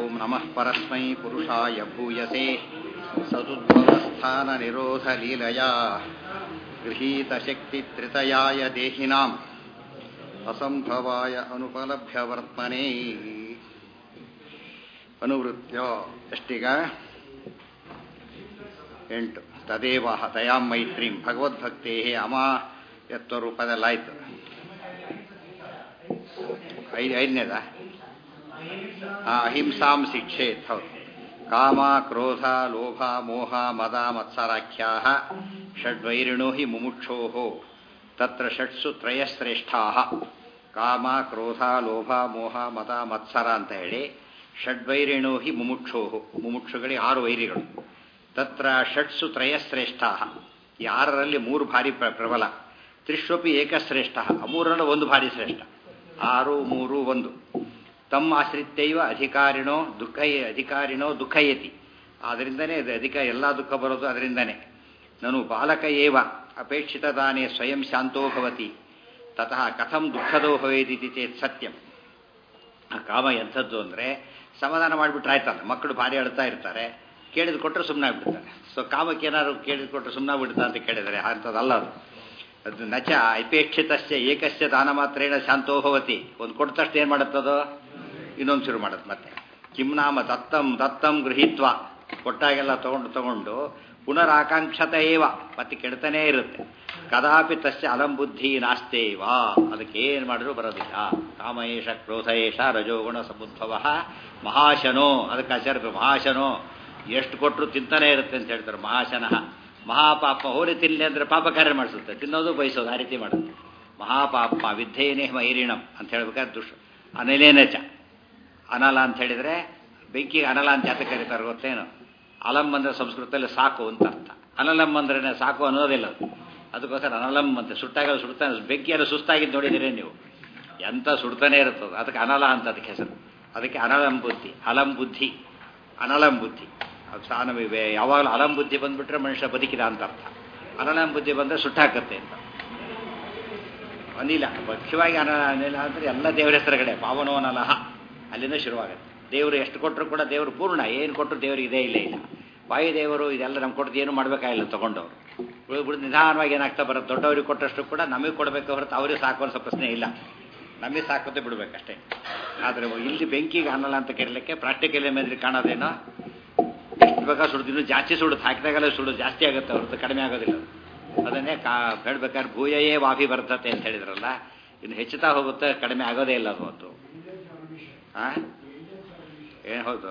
ॐ नमः परस्मै पुरुषाय भूयसे सदुद्भवस्थाननिरोधलीलया गृहीतशक्तित्रितयाय देहिनाम् असम्भवाय अनुपलभ्यवर्त्मने ಅನುವೃತ್ಯ ಎಷ್ಟೀಗ ಎಂಟು ತದೇವ ದಯಾಂ ಮೈತ್ರೀಂ ಭಗವದ್ಭಕ್ತೇ ಅಮಾಯತ್ವ ರೂಪದಲ್ಲಾಯ್ತು ಐದು ಐದನೇದ ಅಹಿಂಸಾಂ ಶಿಕ್ಷೇತ್ ಹೌದು ಕಾಮ ಕ್ರೋಧ ಲೋಭ ಮೋಹ ಮದ ಮತ್ಸರಾಖ್ಯಾ ಷಡ್ವೈರಿಣೋ ಹಿ ಮುಮುಕ್ಷೋ ತತ್ರ ಷಟ್ಸು ತ್ರಯಶ್ರೇಷ್ಠಾ ಕಾಮ ಕ್ರೋಧ ಲೋಭ ಮೋಹ ಮದ ಮತ್ಸರ ಅಂತ ಹೇಳಿ ಷಡ್ವೈರಿಣೋ ಹಿ ಮುಮುಕ್ಷೋ ಮುಮುಕ್ಷುಗಳಿಗೆ ಆರು ವೈರಿಗಳು ತತ್ರ ಷಟ್ಸು ತ್ರಯಶ್ರೇಷ್ಠ ಈ ಆರರಲ್ಲಿ ಮೂರು ಭಾರಿ ಪ್ರಬಲ ತ್ರಿಶ್ವಪಿ ಏಕಶ್ರೇಷ್ಠ ಮೂರರಲ್ಲಿ ಒಂದು ಭಾರಿ ಶ್ರೇಷ್ಠ ಆರು ಮೂರು ಒಂದು ತಮ್ಮ ಆಶ್ರಿತ್ಯೈವ ಅಧಿಕಾರಿಣೋ ದುಃಖ ಅಧಿಕಾರಿಣೋ ದುಃಖಯತಿ ಆದ್ದರಿಂದನೇ ಅಧಿಕ ಎಲ್ಲ ದುಃಖ ಬರೋದು ಅದರಿಂದನೇ ನಾನು ಬಾಲಕ ಏವ ಅಪೇಕ್ಷಿತದಾನೇ ಸ್ವಯಂ ಶಾಂತೋ ಭವತಿ ತತಃ ಕಥಂ ದುಃಖದೋ ಭವೇದಿತಿ ಚೇತ್ ಸತ್ಯಂ ಆ ಕಾಮ ಎಂಥದ್ದು ಅಂದರೆ ಸಮಾಧಾನ ಮಾಡಿಬಿಟ್ರೆ ಆಯ್ತಲ್ಲ ಮಕ್ಕಳು ಭಾರಿ ಅಳ್ತಾ ಇರ್ತಾರೆ ಕೇಳಿದ್ ಕೊಟ್ಟರೆ ಸುಮ್ಮನೆ ಆಗ್ಬಿಡ್ತಾರೆ ಸೊ ಕಾಮಕ್ಕೆ ಏನಾದ್ರು ಕೇಳಿದ್ ಕೊಟ್ಟರೆ ಸುಮ್ಮನೆ ಬಿಡ್ತಾ ಅಂತ ಕೇಳಿದರೆ ಅಂಥದ್ದಲ್ಲ ಅದು ಅದು ನಚ ಅಪೇಕ್ಷಿತಸ್ಯ ಏಕಸ್ಯ ದಾನ ಮಾತ್ರೇಣ ಶಾಂತೋ ಭವತಿ ಒಂದು ಕೊಟ್ಟ ತಕ್ಷಣ ಏನು ಮಾಡುತ್ತದೋ ಇನ್ನೊಂದು ಶುರು ಮಾಡುತ್ತೆ ಮತ್ತೆ ಕಿಮ್ನಾಮ ದತ್ತಂ ದತ್ತಂ ಗೃಹೀತ್ವ ಕೊಟ್ಟಾಗೆಲ್ಲ ತಗೊಂಡು ತಗೊಂಡು ಪುನರಾಕಾಂಕ್ಷತ ಏವ ಮತ್ತೆ ಕೆಡ್ತಾನೇ ಇರುತ್ತೆ ಕದಾಪಿ ತಸ್ಯ ಅಲಂಬುದ್ಧಿ ನಾಸ್ತೇವಾ ಅದಕ್ಕೆ ಏನು ಮಾಡಿದ್ರು ಬರೋದಿಲ್ಲ ಕಾಮಯೇಷ ಕ್ರೋಧಯೇಷ ರಜೋಗುಣ ಸಮುದ್ಭವ ಮಹಾಶನೋ ಅದಕ್ಕೆ ಆಚಾರ್ಯ ಮಹಾಶನೋ ಎಷ್ಟು ಕೊಟ್ಟರು ತಿಂತಾನೆ ಇರುತ್ತೆ ಅಂತ ಹೇಳ್ತಾರೆ ಮಹಾಶನಃ ಮಹಾಪಾಪ ಹೋಲಿ ತಿನ್ಲಿ ಅಂದರೆ ಪಾಪ ಕಾರ್ಯ ಮಾಡಿಸುತ್ತೆ ತಿನ್ನೋದು ಬಯಸೋದು ಆ ರೀತಿ ಮಾಡುತ್ತೆ ಮಹಾಪಾಪ ವಿದ್ಯೇನೇ ಮೈರಿಣಂ ಅಂತ ಹೇಳ್ಬೇಕಾದ್ರೆ ದುಷ್ ಅನಲೇನ ಚ ಅನಲ ಅಂತ ಹೇಳಿದರೆ ಬೆಂಕಿಗೆ ಅನಲ ಅಂತ ಜಾತ ಕರೀತಾರೆ ಗೊತ್ತೇನು ಅಲಂ ಅಂದ್ರೆ ಸಂಸ್ಕೃತದಲ್ಲಿ ಸಾಕು ಅಂತ ಅರ್ಥ ಅನಲಂ ಅಂದ್ರೆ ಸಾಕು ಅನ್ನೋದಿಲ್ಲ ಅದು ಅದಕ್ಕೋಸ್ಕರ ಅನಲಂ ಅಂತ ಸುಟ್ಟಾಗ ಸುಡ್ತಾನೆ ಬೆಂಕಿಯನ್ನು ಸುಸ್ತಾಗಿದ್ದು ನೋಡಿದಿರೇ ನೀವು ಎಂತ ಸುಡ್ತಾನೆ ಇರುತ್ತದೆ ಅದಕ್ಕೆ ಅನಲ ಅಂತ ಅದಕ್ಕೆ ಹೆಸರು ಅದಕ್ಕೆ ಅನಲಂ ಬುದ್ಧಿ ಅಲಂ ಬುದ್ಧಿ ಅನಲಂ ಬುದ್ಧಿ ಅದು ಸಾನವಿವೆ ಯಾವಾಗಲೂ ಅಲಂ ಬುದ್ಧಿ ಬಂದ್ಬಿಟ್ರೆ ಮನುಷ್ಯ ಬದುಕಿದ ಅಂತ ಅರ್ಥ ಅನಲಂ ಬುದ್ಧಿ ಬಂದರೆ ಸುಟ್ಟಾಕತ್ತೆ ಅಂತ ಅನಿಲ ಮುಖ್ಯವಾಗಿ ಅನಲ ಅನಿಲ ಅಂದರೆ ಎಲ್ಲ ದೇವರ ಹೆಸರುಗಳೇ ಪಾವನೋ ಅನಲಹ ಅಲ್ಲಿಂದ ಶುರುವಾಗುತ್ತೆ ದೇವರು ಎಷ್ಟು ಕೊಟ್ಟರು ಕೂಡ ದೇವರು ಪೂರ್ಣ ಏನು ಕೊಟ್ಟರು ದೇವರಿಗೆ ಇದೇ ಇಲ್ಲ ಇಲ್ಲ ವಾಯುದೇವರು ಇದೆಲ್ಲ ನಮ್ಗೆ ಕೊಟ್ಟದ್ದು ಏನು ಮಾಡಬೇಕಾಗಿಲ್ಲ ತೊಗೊಂಡವರು ಬಿಡು ನಿಧಾನವಾಗಿ ಏನಾಗ್ತಾ ಬರುತ್ತೆ ದೊಡ್ಡವ್ರಿಗೆ ಕೊಟ್ಟಷ್ಟು ಕೂಡ ನಮಗೆ ಕೊಡಬೇಕು ಹೊರತು ಅವ್ರಿಗೆ ಸಾಕು ಅನ್ನೋ ಪ್ರಶ್ನೆ ಇಲ್ಲ ನಮಗೆ ಸಾಕುತ್ತೆ ಬಿಡಬೇಕಷ್ಟೇ ಆದರೆ ಇಲ್ಲಿ ಬೆಂಕಿಗೆ ಅನ್ನಲ್ಲ ಅಂತ ಕರೀಲಿಕ್ಕೆ ಪ್ರಾಕ್ಟಿಕಲ್ ಮೇಲೆ ಕಾಣೋದೇನೋ ಎಷ್ಟು ಬೇಕಾ ಸುಡುದು ಇನ್ನೂ ಜಾಸ್ತಿ ಸುಡುತ್ತೆ ಹಾಕಿದಾಗಲೇ ಸುಡುದು ಜಾಸ್ತಿ ಆಗುತ್ತೆ ಹೊರತು ಕಡಿಮೆ ಆಗೋದಿಲ್ಲ ಅದನ್ನೇ ಕಾ ಹೇಳ್ಬೇಕಾದ್ರೆ ಭೂಯಯೇ ವಾಫಿ ಬರ್ತತೆ ಅಂತ ಹೇಳಿದ್ರಲ್ಲ ಇನ್ನು ಹೆಚ್ಚುತ್ತಾ ಹೋಗುತ್ತೆ ಕಡಿಮೆ ಆಗೋದೇ ಇಲ್ಲ ಅದು ಹೊತ್ತು ಹಾಂ ಏನು ಹೌದು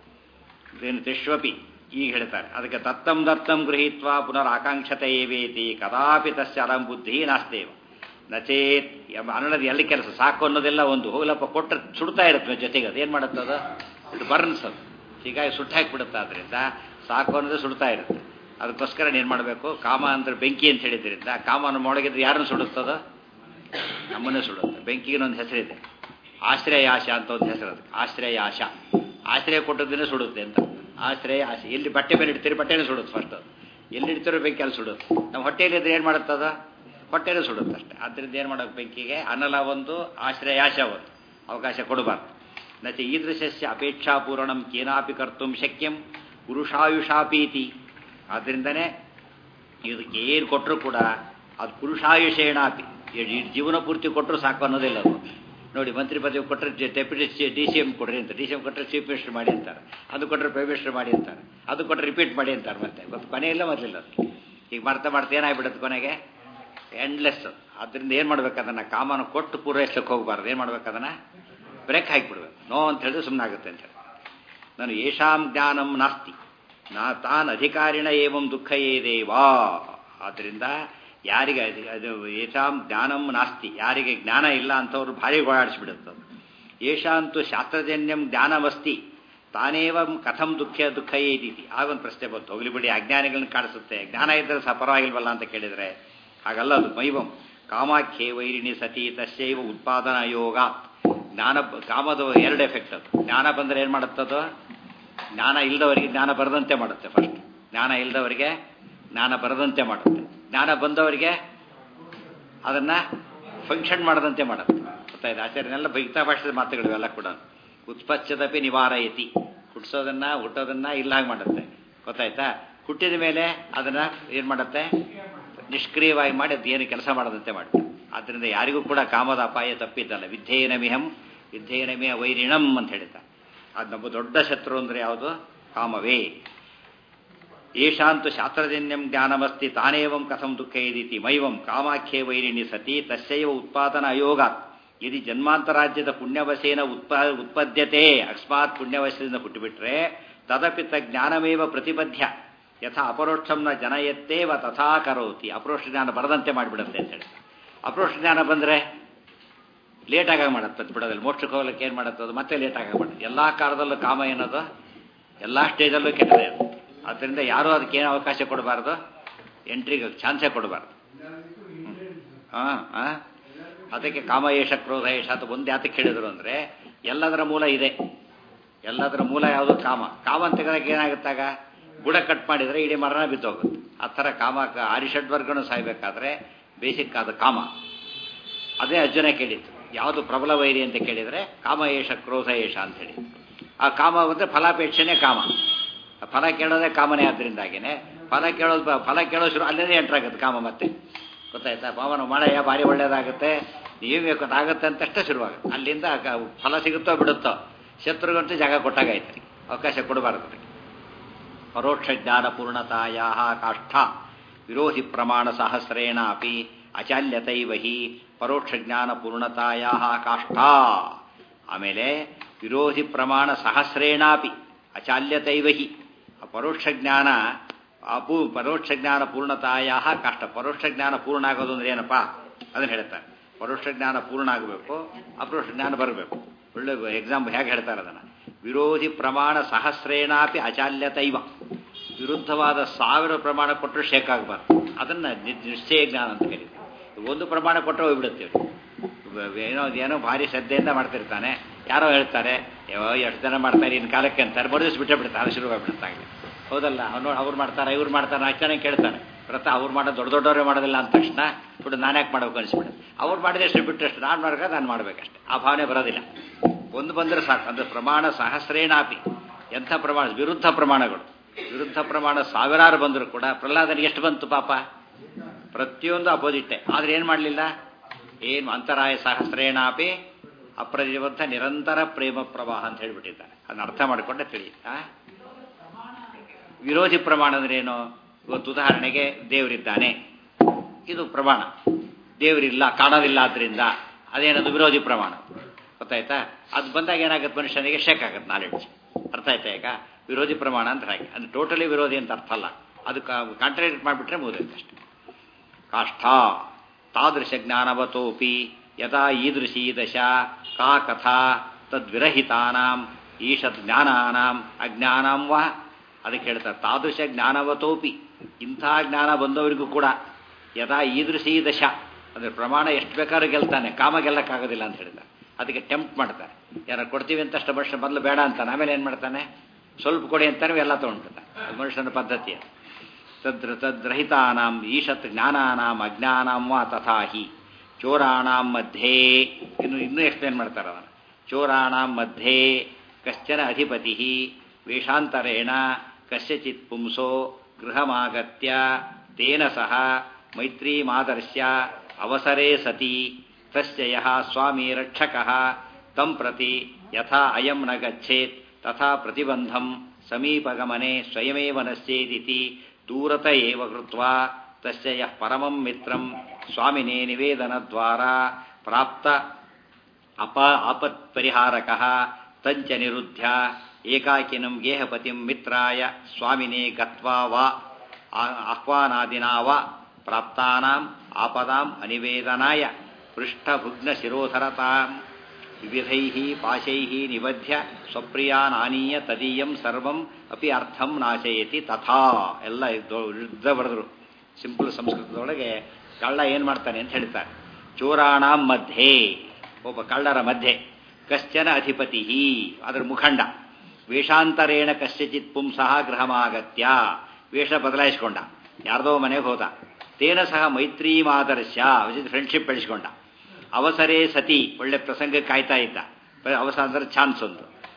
ಇದೇನು ತಿಶ್ವಪಿ ಈಗ ಹೇಳ್ತಾರೆ ಅದಕ್ಕೆ ದತ್ತಂ ದತ್ತಂ ಗೃಹೀತ್ವ ಪುನರ್ ಆಕಾಂಕ್ಷತೆ ಏವೇತಿ ಕದಾಪಿ ತಸ್ಯ ಅಲಂ ಬುದ್ಧಿ ನಾಸ್ತೇವ ನಚೇತ್ ಅನ್ನೋದು ಎಲ್ಲಿ ಕೆಲಸ ಸಾಕು ಅನ್ನೋದೆಲ್ಲ ಒಂದು ಹೋಗ್ಲಪ್ಪ ಕೊಟ್ಟರೆ ಸುಡ್ತಾ ಇರುತ್ತೆ ಜೊತೆಗೆ ಅದು ಏನು ಮಾಡುತ್ತೆ ಅದು ಇಟ್ ಬರ್ನ್ಸ್ ಅದು ಹೀಗಾಗಿ ಸುಟ್ಟು ಹಾಕಿಬಿಡುತ್ತೆ ಅದರಿಂದ ಸಾಕು ಅನ್ನೋದು ಸುಡ್ತಾ ಇರುತ್ತೆ ಅದಕ್ಕೋಸ್ಕರ ಏನು ಮಾಡಬೇಕು ಕಾಮ ಅಂದ್ರೆ ಬೆಂಕಿ ಅಂತ ಹೇಳಿದ್ರಿಂದ ಕಾಮನ ಮೊಳಗಿದ್ರೆ ಯಾರನ್ನು ಸುಡುತ್ತದ ನಮ್ಮನ್ನೇ ಸುಡುತ್ತೆ ಬೆಂಕಿಗಿನೊಂದು ಹೆಸರಿದೆ ಆಶ್ರಯಾಶ ಅಂತ ಒಂದು ಹೆಸರು ಅದಕ್ಕೆ ಆಶ್ರಯಾಶ ಆಶ್ರಯ ಕೊಟ್ಟದ್ದನ್ನೇ ಸುಡುತ್ತೆ ಅಂತ ಆಶ್ರಯ ಆಶೆ ಎಲ್ಲಿ ಬಟ್ಟೆ ಮೇಲೆ ಇಡ್ತೀರಿ ಬಟ್ಟೆನೇ ಸುಡುತ್ತೆ ಫಸ್ಟ್ ಅದು ಎಲ್ಲಿ ಇಡ್ತೀರೋ ಬೆಂಕಿ ಅಲ್ಲಿ ಸುಡುತ್ತೆ ನಮ್ಮ ಹೊಟ್ಟೆಯಲ್ಲಿ ಇದ್ರೆ ಏನು ಮಾಡುತ್ತದ ಹೊಟ್ಟೆನೇ ಸುಡುತ್ತೆ ಅಷ್ಟೇ ಆದ್ದರಿಂದ ಏನು ಮಾಡೋದು ಬೆಂಕಿಗೆ ಅನಲ ಒಂದು ಆಶ್ರಯಾಶ ಒಂದು ಅವಕಾಶ ಕೊಡಬಾರ್ದು ನಚ ಈದೃಶಸ್ಯ ಅಪೇಕ್ಷಾಪೂರಣಂ ಕೇನಾಪಿ ಕರ್ತು ಶಕ್ಯಂ ಪುರುಷಾಯುಷಾಪೀತಿ ಆದ್ದರಿಂದನೇ ಇದಕ್ಕೆ ಏನು ಕೊಟ್ಟರು ಕೂಡ ಅದು ಪುರುಷಾಯುಷೇಣಾಪಿ ಜೀವನ ಪೂರ್ತಿ ಕೊಟ್ಟರು ಸಾಕು ಅನ್ನೋದಿಲ್ಲ ಅದು ನೋಡಿ ಮಂತ್ರಿ ಪದವಿ ಕೊಟ್ಟರೆ ಡೆಪ್ಯೂಟಿ ಡಿ ಸಿ ಎಮ್ ಕೊಡ್ರಿ ಅಂತ ಡಿ ಸಿ ಎಮ್ ಕೊಟ್ಟರೆ ಚೀಫ್ ಮಿನಿಸ್ಟರ್ ಮಾಡಿ ಅಂತಾರೆ ಅದು ಕೊಟ್ಟರೆ ಪ್ರೈಮ್ ಮಿನಿಸ್ಟರ್ ಮಾಡಿ ಅಂತಾರೆ ಅದು ಕೊಟ್ಟರೆ ರಿಪೀಟ್ ಮಾಡಿ ಅಂತಾರೆ ಮತ್ತೆ ಮತ್ತು ಕೊನೆಯಿಲ್ಲ ಮೊದಲಿಲ್ಲ ಅದು ಈಗ ಮಾಡ್ತಾ ಮಾಡ್ತಾ ಏನಾಗ್ಬಿಡುತ್ತೆ ಕೊನೆಗೆ ಎಂಡ್ಲೆಸ್ ಅದು ಅದರಿಂದ ಏನು ಮಾಡ್ಬೇಕು ಅದನ್ನು ಕಾಮನ ಕೊಟ್ಟು ಪೂರೈಸಕ್ಕೆ ಹೋಗಬಾರ್ದು ಏನು ಮಾಡ್ಬೇಕು ಅದನ್ನು ಬ್ರೇಕ್ ಹಾಕಿಬಿಡ್ಬೇಕು ನೋ ಅಂತ ಹೇಳಿದ್ರೆ ಸುಮ್ಮನೆ ಆಗುತ್ತೆ ಅಂತ ಹೇಳಿ ನಾನು ಯಶಾಂ ಜ್ಞಾನಂ ನಾಸ್ತಿ ನಾ ತಾನ್ ಅಧಿಕಾರಿಣ ಏವಂ ದುಃಖ ಏದೇವಾ ಆದ್ದರಿಂದ ಯಾರಿಗೆ ಅದು ಯಶಾಂ ಜ್ಞಾನಂ ನಾಸ್ತಿ ಯಾರಿಗೆ ಜ್ಞಾನ ಇಲ್ಲ ಅಂಥವ್ರು ಭಾರಿ ಓಡಾಡಿಸ್ಬಿಡುತ್ತದೆ ಯಶಾಂತು ಶಾಸ್ತ್ರಜನ್ಯಂ ಜ್ಞಾನಮಸ್ತಿ ತಾನೇವ ಕಥಂ ದುಃಖ ದುಃಖ ಏದೀತಿ ಆಗೊಂದು ಪ್ರಶ್ನೆ ಬಂತು ಹೋಗ್ಲಿ ಬಿಡಿ ಅಜ್ಞಾನಿಗಳನ್ನ ಕಾಣಿಸುತ್ತೆ ಜ್ಞಾನ ಇದ್ದರೆ ಸಹ ಪರವಾಗಿಲ್ವಲ್ಲ ಅಂತ ಕೇಳಿದರೆ ಹಾಗಲ್ಲ ಅದು ಮೈವಂ ಕಾಮಾಖ್ಯೆ ವೈರಿಣಿ ಸತಿ ತಸ್ಯೈವ ಉತ್ಪಾದನಾ ಯೋಗ ಜ್ಞಾನ ಕಾಮದ ಎರಡು ಎಫೆಕ್ಟ್ ಅದು ಜ್ಞಾನ ಬಂದರೆ ಏನು ಮಾಡುತ್ತದು ಜ್ಞಾನ ಇಲ್ಲದವರಿಗೆ ಜ್ಞಾನ ಬರದಂತೆ ಮಾಡುತ್ತೆ ಫಸ್ಟ್ ಜ್ಞಾನ ಇಲ್ಲದವರಿಗೆ ಜ್ಞಾನ ಬರದಂತೆ ಮಾಡುತ್ತೆ ಜ್ಞಾನ ಬಂದವರಿಗೆ ಅದನ್ನು ಫಂಕ್ಷನ್ ಮಾಡದಂತೆ ಮಾಡುತ್ತೆ ಗೊತ್ತಾಯ್ತು ಆಚಾರ್ಯನೆಲ್ಲ ಬೈತಾ ಭಾಷೆದ ಮಾತುಗಳು ಇವೆಲ್ಲ ಕೂಡ ಉತ್ಪಚ್ಚದಪಿ ನಿವಾರಯತಿ ಹುಟ್ಟಿಸೋದನ್ನ ಹುಟ್ಟೋದನ್ನ ಇಲ್ಲಾಗ ಮಾಡುತ್ತೆ ಗೊತ್ತಾಯ್ತಾ ಹುಟ್ಟಿದ ಮೇಲೆ ಅದನ್ನ ಏನು ಮಾಡುತ್ತೆ ನಿಷ್ಕ್ರಿಯವಾಗಿ ಮಾಡಿ ಅದು ಏನು ಕೆಲಸ ಮಾಡದಂತೆ ಮಾಡುತ್ತೆ ಆದ್ದರಿಂದ ಯಾರಿಗೂ ಕೂಡ ಕಾಮದ ಅಪಾಯ ತಪ್ಪಿದ್ದಲ್ಲ ವಿದ್ಯೇನ ಮಿಹಂ ವಿದ್ಯೇನ ಮಿಹ ವೈರಿಣಂ ಅಂತ ಹೇಳಿದ ಅದು ನಮ್ಮ ದೊಡ್ಡ ಶತ್ರು ಅಂದರೆ ಯಾವುದು ಕಾಮವೇ ಏಷಾಂತು ಶಾಸ್ತ್ರಜನ್ಯಂ ಜ್ಞಾನಮಸ್ತಿ ತಾನೇವಂ ಕಥಂ ದುಃಖ ಇದಿತಿ ಮೈವಂ ಕಾಮಾಖ್ಯೆ ವೈರಿಣಿ ಸತಿ ತಸ್ಯೈವ ಉತ್ಪಾದನ ಅಯೋಗಾತ್ ಯದಿ ಜನ್ಮಾಂತರಾಜ್ಯದ ಪುಣ್ಯವಶೇನ ಉತ್ಪಾ ಉತ್ಪದ್ಯತೆ ಅಕಸ್ಮಾತ್ ಪುಣ್ಯವಶದಿಂದ ಹುಟ್ಟುಬಿಟ್ರೆ ತದಪಿತ ಜ್ಞಾನಮೇವ ಪ್ರತಿಬದ್ಧ ಯಥಾ ಅಪರೋಕ್ಷಂ ನ ಜನಯತ್ತೇವ ತಥಾ ಕರೋತಿ ಅಪರೋಕ್ಷ ಜ್ಞಾನ ಬರದಂತೆ ಮಾಡಿಬಿಡುತ್ತೆ ಅಂತ ಹೇಳಿ ಅಪರೋಕ್ಷ ಜ್ಞಾನ ಬಂದರೆ ಲೇಟಾಗಿ ಮಾಡುತ್ತೆ ಬಿಡೋದಿಲ್ಲ ಮೋಕ್ಷಕ್ಕೆ ಹೋಗ್ಲಿಕ್ಕೆ ಏನು ಮಾಡುತ್ತೆ ಅದು ಮತ್ತೆ ಲೇಟಾಗಿ ಮಾಡುತ್ತೆ ಎಲ್ಲ ಕಾಲದಲ್ಲೂ ಕಾಮ ಏನದು ಎಲ್ಲ ಸ್ಟೇಜಲ್ಲೂ ಕೆಟ್ಟದೆ ಅದು ಆದ್ದರಿಂದ ಯಾರೂ ಅದಕ್ಕೇನು ಅವಕಾಶ ಕೊಡಬಾರ್ದು ಎಂಟ್ರಿಗೆ ಚಾನ್ಸೇ ಕೊಡಬಾರ್ದು ಹಾಂ ಹಾಂ ಅದಕ್ಕೆ ಕಾಮ ಏಷ ಕ್ರೋಧ ಏಷ ಅಂತ ಒಂದು ಯಾತಕ್ಕೆ ಹೇಳಿದ್ರು ಅಂದರೆ ಎಲ್ಲದರ ಮೂಲ ಇದೆ ಎಲ್ಲದರ ಮೂಲ ಯಾವುದು ಕಾಮ ಕಾಮ ಅಂತ ತೆಗೆದಾಗ ಏನಾಗುತ್ತಾಗ ಬುಡ ಕಟ್ ಮಾಡಿದರೆ ಇಡೀ ಮರಣ ಬಿದ್ದೋಗುತ್ತೆ ಆ ಥರ ಕಾಮ ಆರಿಷಡ್ವರ್ಗನು ಸಾಯ್ಬೇಕಾದ್ರೆ ಬೇಸಿಕ್ ಆದ ಕಾಮ ಅದೇ ಅರ್ಜುನ ಕೇಳಿತ್ತು ಯಾವುದು ಪ್ರಬಲ ವೈರಿ ಅಂತ ಕೇಳಿದರೆ ಕಾಮ ಏಷ ಕ್ರೋಧ ಏಷ ಅಂತ ಹೇಳಿ ಆ ಕಾಮ ಅಂದರೆ ಫಲಾಪೇಕ್ಷೆನೇ ಕಾಮ ಫಲ ಕೇಳೋದೇ ಕಾಮನೇ ಆದ್ದರಿಂದಾಗಿನೇ ಫಲ ಕೇಳೋದು ಫಲ ಕೇಳೋ ಶುರು ಅಲ್ಲೇ ಎಂಟ್ರಾಗುತ್ತೆ ಕಾಮ ಮತ್ತೆ ಗೊತ್ತಾಯ್ತಾ ಪಾವನ ಮಳೆಯ ಭಾರಿ ಒಳ್ಳೇದಾಗುತ್ತೆ ನೀವು ಬೇಕು ಆಗುತ್ತೆ ಅಂತಷ್ಟೇ ಶುರುವಾಗುತ್ತೆ ಅಲ್ಲಿಂದ ಫಲ ಸಿಗುತ್ತೋ ಬಿಡುತ್ತೋ ಶತ್ರುಗಂತೂ ಜಾಗ ಕೊಟ್ಟಾಗೈತೆ ಅವಕಾಶ ಕೊಡಬಾರದು ಅದಕ್ಕೆ ಪರೋಕ್ಷ ಜ್ಞಾನ ಪೂರ್ಣತಾಯ ಕಾಷ್ಠ ವಿರೋಧಿ ಪ್ರಮಾಣ ಸಹಸ್ರೇಣ ಅಪಿ ಅಚಾಲ್ಯತೈವ ಹಿ ಪರೋಕ್ಷ ಜ್ಞಾನ ಪೂರ್ಣತಾಯ ಕಾಷ್ಠ ಆಮೇಲೆ ವಿರೋಧಿ ಪ್ರಮಾಣ ಸಹಸ್ರೇಣಾಪಿ ಅಚಾಲ್ಯತೈವ ಹಿ ಪರೋಕ್ಷ ಜ್ಞಾನ ಅಪೂ ಪರೋಕ್ಷ ಜ್ಞಾನ ಪೂರ್ಣತಾಯ ಕಷ್ಟ ಪರೋಕ್ಷ ಜ್ಞಾನ ಪೂರ್ಣ ಆಗೋದು ಅಂದ್ರೆ ಏನಪ್ಪ ಅದನ್ನು ಹೇಳ್ತಾರೆ ಪರೋಕ್ಷ ಜ್ಞಾನ ಪೂರ್ಣ ಆಗಬೇಕು ಅಪರೋಕ್ಷ ಜ್ಞಾನ ಬರಬೇಕು ಒಳ್ಳೆ ಎಕ್ಸಾಂಪಲ್ ಹೇಗೆ ಹೇಳ್ತಾರೆ ಅದನ್ನು ವಿರೋಧಿ ಪ್ರಮಾಣ ಸಹಸ್ರೇಣಾಪಿ ಅಚಾಲ್ಯತೈವ ವಿರುದ್ಧವಾದ ಸಾವಿರ ಪ್ರಮಾಣ ಕೊಟ್ಟರು ಶೇಕ್ ಆಗಬಾರ್ದು ಅದನ್ನು ನಿಶ್ಚಯ ಜ್ಞಾನ ಅಂತ ಕರೀತೀವಿ ಒಂದು ಪ್ರಮಾಣ ಕೊಟ್ಟರೆ ಹೋಗ್ಬಿಡುತ್ತೇವೆ ಏನೋ ಏನೋ ಭಾರಿ ಶ್ರದ್ಧೆಯಿಂದ ಮಾಡ್ತಿರ್ತಾನೆ ಯಾರೋ ಹೇಳ್ತಾರೆ ಎಷ್ಟು ಜನ ಮಾಡ್ತಾರೆ ಇನ್ನು ಕಾಲಕ್ಕೆ ಅಂತಾರೆ ಬಡಿಸ್ ಬಿಟ್ಟೇ ಬಿಡ್ತಾರೆ ಶುರುವಾಗ್ಬಿಡುತ್ತಾಗಲಿ ಹೌದಲ್ಲ ಅವನು ಅವ್ರು ಮಾಡ್ತಾರೆ ಇವ್ರು ಮಾಡ್ತಾರೆ ನಾಲ್ಕು ಜನ ಕೇಳ್ತಾರೆ ಪ್ರತ ಅವ್ರು ಮಾಡೋದು ದೊಡ್ಡ ದೊಡ್ಡವರೇ ಮಾಡೋದಿಲ್ಲ ಅಂದ ತಕ್ಷಣ ಬಿಟ್ಟು ನಾನು ಯಾಕೆ ಮಾಡ್ಬೇಕು ಅನಿಸ್ಬಿಡುತ್ತೆ ಅವ್ರು ಮಾಡಿದಷ್ಟು ಬಿಟ್ಟಷ್ಟು ನಾನು ಮಾಡ್ಬೇಕು ನಾನು ಮಾಡಬೇಕಷ್ಟೆ ಆ ಭಾವನೆ ಬರೋದಿಲ್ಲ ಒಂದು ಬಂದರೆ ಸಾಕು ಅಂದರೆ ಪ್ರಮಾಣ ಸಹಸ್ರೇಣಾಪಿ ಎಂಥ ಪ್ರಮಾಣ ವಿರುದ್ಧ ಪ್ರಮಾಣಗಳು ವಿರುದ್ಧ ಪ್ರಮಾಣ ಸಾವಿರಾರು ಬಂದರೂ ಕೂಡ ಪ್ರಹ್ಲಾದನಿಗೆ ಎಷ್ಟು ಬಂತು ಪಾಪ ಪ್ರತಿಯೊಂದು ಅಪೋಸಿಟ್ಟೆ ಆದರೆ ಏನು ಮಾಡಲಿಲ್ಲ ಏನು ಅಂತರಾಯ ಸಹಸ್ರೇಣಾಪಿ ಅಪ್ರತಿಬದ್ಧ ನಿರಂತರ ಪ್ರೇಮ ಪ್ರವಾಹ ಅಂತ ಹೇಳ್ಬಿಟ್ಟಿದ್ದಾರೆ ಅದನ್ನ ಅರ್ಥ ಮಾಡಿಕೊಂಡೆ ತಿಳಿಯುತ್ತಾ ವಿರೋಧಿ ಪ್ರಮಾಣ ಅಂದ್ರೆ ಏನು ಇವತ್ತು ಉದಾಹರಣೆಗೆ ದೇವರಿದ್ದಾನೆ ಇದು ಪ್ರಮಾಣ ದೇವರಿಲ್ಲ ಕಾಣೋದಿಲ್ಲ ಆದ್ರಿಂದ ಅದೇನದು ವಿರೋಧಿ ಪ್ರಮಾಣ ಗೊತ್ತಾಯ್ತಾ ಅದು ಬಂದಾಗ ಏನಾಗುತ್ತೆ ಮನುಷ್ಯನಿಗೆ ಶೇಕ್ ಆಗುತ್ತೆ ನಾಲೆಡ್ಜ್ ಅರ್ಥ ಆಯ್ತಾ ಈಗ ವಿರೋಧಿ ಪ್ರಮಾಣ ಅಂತ ಹಾಗೆ ಅದು ಟೋಟಲಿ ವಿರೋಧಿ ಅಂತ ಅರ್ಥ ಅಲ್ಲ ಅದು ಕಾಂಟ್ರಾಕ್ಟ್ ಮಾಡಿಬಿಟ್ರೆ ಮುಗಿದೈತೆ ಅಷ್ಟೆ ಕಾಷ್ಠ ತಾದೃಶ ಜ್ಞಾನವತೋಪಿ ಯಥಾ ಈದೃಶೀ ದಶ ಕಾ ಕಥಾ ತದ್ವಿರಹಿತಾನಾಂ ಈಶತ್ ಜ್ಞಾನಾನಾಂ ಅಜ್ಞಾನಾಂ ವಾ ಅದಕ್ಕೆ ಹೇಳ್ತಾರೆ ತಾದೃಶ ಜ್ಞಾನವತೋಪಿ ಇಂಥ ಜ್ಞಾನ ಬಂದವರಿಗೂ ಕೂಡ ಯಥಾ ಈದೃಶೀ ದಶ ಅಂದರೆ ಪ್ರಮಾಣ ಎಷ್ಟು ಬೇಕಾದ್ರೂ ಗೆಲ್ತಾನೆ ಕಾಮ ಗೆಲ್ಲಕ್ಕಾಗೋದಿಲ್ಲ ಅಂತ ಹೇಳಿದ್ದಾರೆ ಅದಕ್ಕೆ ಟೆಂಪ್ಟ್ ಮಾಡ್ತಾರೆ ಯಾರು ಕೊಡ್ತೀವಿ ಅಂತ ಅಷ್ಟು ಮನುಷ್ಯ ಮೊದಲು ಬೇಡ ಅಂತಾನೆ ಆಮೇಲೆ ಏನು ಮಾಡ್ತಾನೆ ಸ್ವಲ್ಪ ಕೊಡಿ ಅಂತಾನೆ ಎಲ್ಲ ತೊಗೊಂಡ್ಬಿಡ್ತಾನೆ ಅದು ಮನುಷ್ಯನ ಪದ್ಧತಿ ಅದು ತದ್ರ ತದ್ರಹಿತಾನಾಂ ಈಶತ್ ಜ್ಞಾನಾನಾಂ ಅಜ್ಞಾನಾಂ ವಾ ತಥಾ ಹಿ ಚೋರಾಣಾಂ ಮಧ್ಯೆ ಇನ್ನು ಇನ್ನೂ ಎಕ್ಸ್ಪ್ಲೇನ್ ಮಾಡ್ತಾರೆ ಅವನು ಚೋರಾಣಾಂ ಮಧ್ಯೆ ಕಶ್ಚನ ಅಧಿಪತಿ ವೇಷಾಂತರೇಣ ಕಸ್ಯಚಿತ್ ಪುಂಸೋ ಗೃಹಮಾಗತ್ಯ ತೇನ ಸಹ ಮೈತ್ರೀಮಾದರ್ಶ್ಯ ಅವಸರೇ ಸತಿ ತಸ್ಯ ಯಃ ಸ್ವಾಮಿ ರಕ್ಷಕಃ ತಂ ಪ್ರತಿ ಯಥಾ ಅಯಂ ನ ಗಚ್ಚೇತ್ ತಥಾ ಪ್ರತಿಬಂಧಂ ಸಮೀಪಗಮನೆ ಸ್ವಯಮೇವ ನಶ್ಯೇದಿತಿ ದೂರತ ಏವ ಕೃತ್ವಾ ತಸ್ಯ ಯಃ ಪರಮಂ ಮಿತ್ರಂ ಸ್ವಾಮಿನೇ ನಿವೇದನದ್ವಾರಾ ಪ್ರಾಪ್ತ ಅಪ ಆಪತ್ಪರಿಹಾರಕಃ ತಂಚ ನಿರುದ್ಧ್ಯ ಏಕಾಕಿನಂ ಗೇಹಪತಿಂ ಮಿತ್ರಾಯ ಸ್ವಾಮಿನೇ ಗತ್ವಾ ವಾ ಆಹ್ವಾನಾದಿನಾ ವಾ ಪ್ರಾಪ್ತಾನಾಂ ಆಪದಾಂ ಅನಿವೇದನಾಯ ಪೃಷ್ಠಭುಗ್ನ ಶಿರೋಧರತಾಂ ವಿವಿಧೈಃ ಪಾಶೈಃ ನಿಬಧ್ಯ ಸ್ವಪ್ರಿಯಾನಾನೀಯ ತದೀಯಂ ಸರ್ವಂ ಅಪಿ ಅರ್ಥಂ ನಾಶಯತಿ ತಥಾ ಎಲ್ಲ ಯುದ್ಧ ಬರೆದ್ರು ಸಿಂಪಲ್ ಸಂಸ್ಕೃತದೊಳಗೆ ಕಳ್ಳ ಏನು ಮಾಡ್ತಾನೆ ಅಂತ ಹೇಳ್ತಾರೆ ಚೋರಾಣಾಂ ಮಧ್ಯೆ ಒಬ್ಬ ಕಳ್ಳರ ಮಧ್ಯೆ ಕಶ್ಚನ ಅಧಿಪತಿ ಅದರ ಮುಖಂಡ ವೇಷಾಂತರೇಣ ಕಶ್ಯಚಿತ್ ಪುಂಸಃ ಗೃಹಮಾಗತ್ಯ ವೇಷ ಬದಲಾಯಿಸ್ಕೊಂಡ ಯಾರ್ದೋ ಮನೆಗೆ ಹೋದ ತೇನ ಸಹ ಮೈತ್ರಿ ಮಾದರ್ಶ ಫ್ರೆಂಡ್ಶಿಪ್ ಬೆಳೆಸ್ಕೊಂಡ ಅವಸರೇ ಸತಿ ಒಳ್ಳೆ ಪ್ರಸಂಗ ಕಾಯ್ತಾ ಇದ್ದ ಅವಸರ ಅಂದ್ರೆ ಚಾನ್ಸ್ ಒಂದು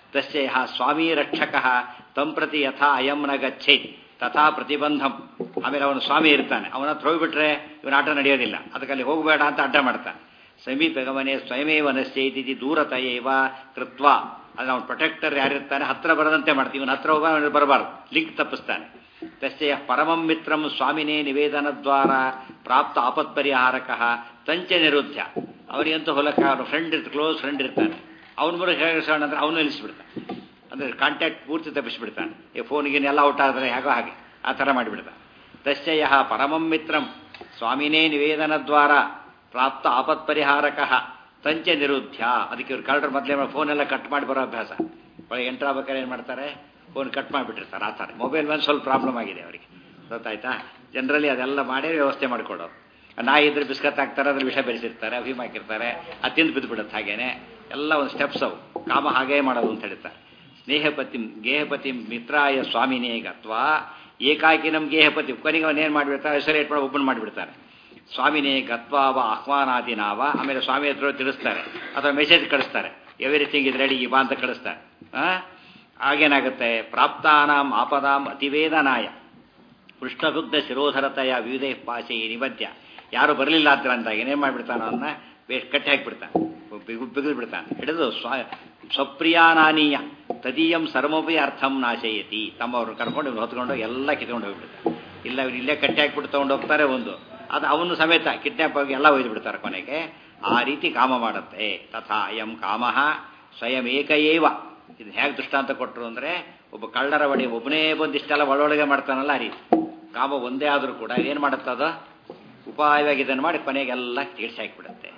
ತಸ್ಯ ಯಹ ಸ್ವಾಮೀ ರಕ್ಷಕ ತಂ ಪ್ರತಿ ಯಥಾ ಅಯಂ ನ ಗಚ್ಚೇತ್ ತಥಾ ಪ್ರತಿಬಂಧಂ ಆಮೇಲೆ ಅವನು ಸ್ವಾಮಿ ಇರ್ತಾನೆ ಅವನ ಹತ್ರ ಹೋಗ್ಬಿಟ್ರೆ ಇವನ ಆಟ ನಡೆಯೋದಿಲ್ಲ ಅದಕ್ಕೆ ಅಲ್ಲಿ ಹೋಗಬೇಡ ಅಂತ ಅಡ್ಡ ಮಾಡ್ತಾನೆ ಸಮೀಪ ಗಮನೆ ಸ್ವಯಮೇವ ನಶ್ಚೈತಿ ದೂರತಯೇವ ಕೃತ್ವ ಅದು ಅವನು ಪ್ರೊಟೆಕ್ಟರ್ ಯಾರಿರ್ತಾನೆ ಹತ್ರ ಬರದಂತೆ ಮಾಡ್ತೀವಿ ಇವನ ಹತ್ರ ಹೋಗ ಅವನು ಬರಬಾರ್ದು ಲಿಂಕ್ ತಪ್ಪಿಸ್ತಾನೆ ತಸ್ಯ ಪರಮಂ ಮಿತ್ರಂ ಸ್ವಾಮಿನೇ ನಿವೇದನ ದ್ವಾರ ಪ್ರಾಪ್ತ ಆಪತ್ ಪರಿಹಾರಕ ತಂಚ ನಿರುದ್ಧ ಅವನಿಗಂತೂ ಹೊಲಕ್ಕೆ ಅವನು ಫ್ರೆಂಡ್ ಇರ್ತ ಕ್ಲೋಸ್ ಫ್ರೆಂಡ್ ಇರ್ತಾನೆ ಅವನ ಬರೋ ಹೇಳಿಸೋಣ ಅಂದ್ರೆ ಅವನು ನಿಲ್ಲಿಸ್ಬಿಡ್ತಾನೆ ಅಂದರೆ ಕಾಂಟ್ಯಾಕ್ಟ್ ಪೂರ್ತಿ ತಪ್ಪಿಸ್ಬಿಡ್ತಾನೆ ಈ ಫೋನಿಗೇನೆಲ್ಲ ಔಟ್ ಆದರೆ ಹೇಗೋ ಹಾಗೆ ಆ ಥರ ಮಾಡಿಬಿಡ್ತಾನೆ ತಸ್ಯ ಪರಮಂ ಮಿತ್ರಂ ಸ್ವಾಮಿನೇ ನಿವೇದನ ದ್ವಾರ ಪ್ರಾಪ್ತ ಆಪತ್ ಪರಿಹಾರಕ ತಂಚ ನಿರುದ್ಧ ಅದಕ್ಕೆ ಇವ್ರು ಕಳ್ಳರು ಮೊದಲೇ ಫೋನೆಲ್ಲ ಕಟ್ ಮಾಡಿ ಬರೋ ಅಭ್ಯಾಸ ಒಳಗೆ ಎಂಟ್ರ್ ಆಗ್ಬೇಕಾದ್ರೆ ಏನು ಮಾಡ್ತಾರೆ ಫೋನ್ ಕಟ್ ಮಾಡಿಬಿಟ್ಟಿರ್ತಾರೆ ಆ ಥರ ಮೊಬೈಲ್ ಮೇಲೆ ಸ್ವಲ್ಪ ಪ್ರಾಬ್ಲಮ್ ಆಗಿದೆ ಅವರಿಗೆ ಗೊತ್ತಾಯ್ತಾ ಜನರಲಿ ಅದೆಲ್ಲ ಮಾಡೇ ವ್ಯವಸ್ಥೆ ಮಾಡಿಕೊಡೋರು ನಾಯಿ ಇದ್ರೆ ಬಿಸ್ಕತ್ ಹಾಕ್ತಾರೆ ಅದ್ರ ವಿಷ ಬೆರೆಸಿರ್ತಾರೆ ಅಭಿಮ ಹಾಕಿರ್ತಾರೆ ಅದು ತಿಂದು ಬಿದ್ದುಬಿಡುತ್ತೆ ಹಾಗೇನೆ ಎಲ್ಲ ಒಂದು ಸ್ಟೆಪ್ಸ್ ಅವು ಕಾಮ ಹಾಗೇ ಮಾಡೋದು ಅಂತ ಹೇಳ್ತಾರೆ ಸ್ನೇಹಪತಿ ಗೇಹಪತಿ ಮಿತ್ರಾಯ ಸ್ವಾಮಿನೇ ಗತ್ವಾ ಏಕಾಕಿ ನಮ್ಮ ಗೇಹಪತಿ ಕೊನೆಗೆ ಅವನೇನು ಮಾಡಿಬಿಡ್ತಾರೆ ಐಸೋಲೇಟ್ ಮಾಡಿ ಒಬ್ಬನ್ ಮಾಡಿಬಿಡ್ತಾರೆ ಸ್ವಾಮಿನೇ ಗತ್ವಾವ ಆಹ್ವಾನಾದಿನಾವ ಆಮೇಲೆ ಸ್ವಾಮಿ ಹತ್ರ ತಿಳಿಸ್ತಾರೆ ಅಥವಾ ಮೆಸೇಜ್ ಕಳಿಸ್ತಾರೆ ಎವ್ರಿಥಿಂಗ್ ಇಸ್ ರೆಡಿ ಬಾ ಅಂತ ಕಳಿಸ್ತಾರೆ ಆಗೇನಾಗುತ್ತೆ ಪ್ರಾಪ್ತಾನಾಂ ಆಪದಾಂ ಅತಿವೇದನಾಯ ಪೃಷ್ಠಭುಗ್ಧ ಶಿರೋಧರತೆಯ ವಿವಿಧ ಪಾಶೆ ನಿಬದ್ಧ ಯಾರು ಬರಲಿಲ್ಲ ಅಂತ ಅಂದಾಗ ಏನೇನು ಮಾಡಿಬಿಡ್ತಾನೋ ಅವನ್ನ ಕಟ್ಟಿ ಹಾಕಿಬಿಡ್ತಾನೆ ಬಿಗಿದು ಬಿಡ್ತಾನೆ ಹಿಡಿದು ಸ್ವ ಸ್ವಪ್ರಿಯಾನಾನೀಯ ತದೀಯಂ ಸರ್ವಪಿ ಅರ್ಥಂ ನಾಶಯತಿ ತಮ್ಮವ್ರನ್ನ ಕರ್ಕೊಂಡು ಇವ್ನು ಹೊತ್ಕೊಂಡು ಎಲ್ಲ ಕಿತ್ಕೊಂಡು ಹೋಗ್ಬಿಡ್ತಾರೆ ಇಲ್ಲ ಇವ್ರು ಇಲ್ಲೇ ಕಟ್ಟಿ ಹಾಕಿಬಿಟ್ಟು ತೊಗೊಂಡು ಹೋಗ್ತಾರೆ ಒಂದು ಅದು ಅವನು ಸಮೇತ ಕಿಡ್ನಾಪ್ ಆಗಿ ಎಲ್ಲ ಒಯ್ದು ಬಿಡ್ತಾರೆ ಕೊನೆಗೆ ಆ ರೀತಿ ಕಾಮ ಮಾಡುತ್ತೆ ತಥಾ ಅಯಂ ಕಾಮ ಸ್ವಯಂ ಏಕಏವ ಇದು ಹೇಗೆ ದೃಷ್ಟಾಂತ ಕೊಟ್ಟರು ಅಂದರೆ ಒಬ್ಬ ಕಳ್ಳರ ಬಡಿ ಒಬ್ಬನೇ ಬಂದು ಇಷ್ಟೆಲ್ಲ ಒಳೊಳಗೆ ಮಾಡ್ತಾನಲ್ಲ ಆ ರೀತಿ ಕಾಮ ಒಂದೇ ಆದರೂ ಕೂಡ ಏನು ಮಾಡುತ್ತದ ಉಪಾಯವಾಗಿ ಇದನ್ನು ಮಾಡಿ ಕೊನೆಗೆಲ್ಲ ತೀರ್ಸಿ ಹಾಕಿಬಿಡುತ್ತೆ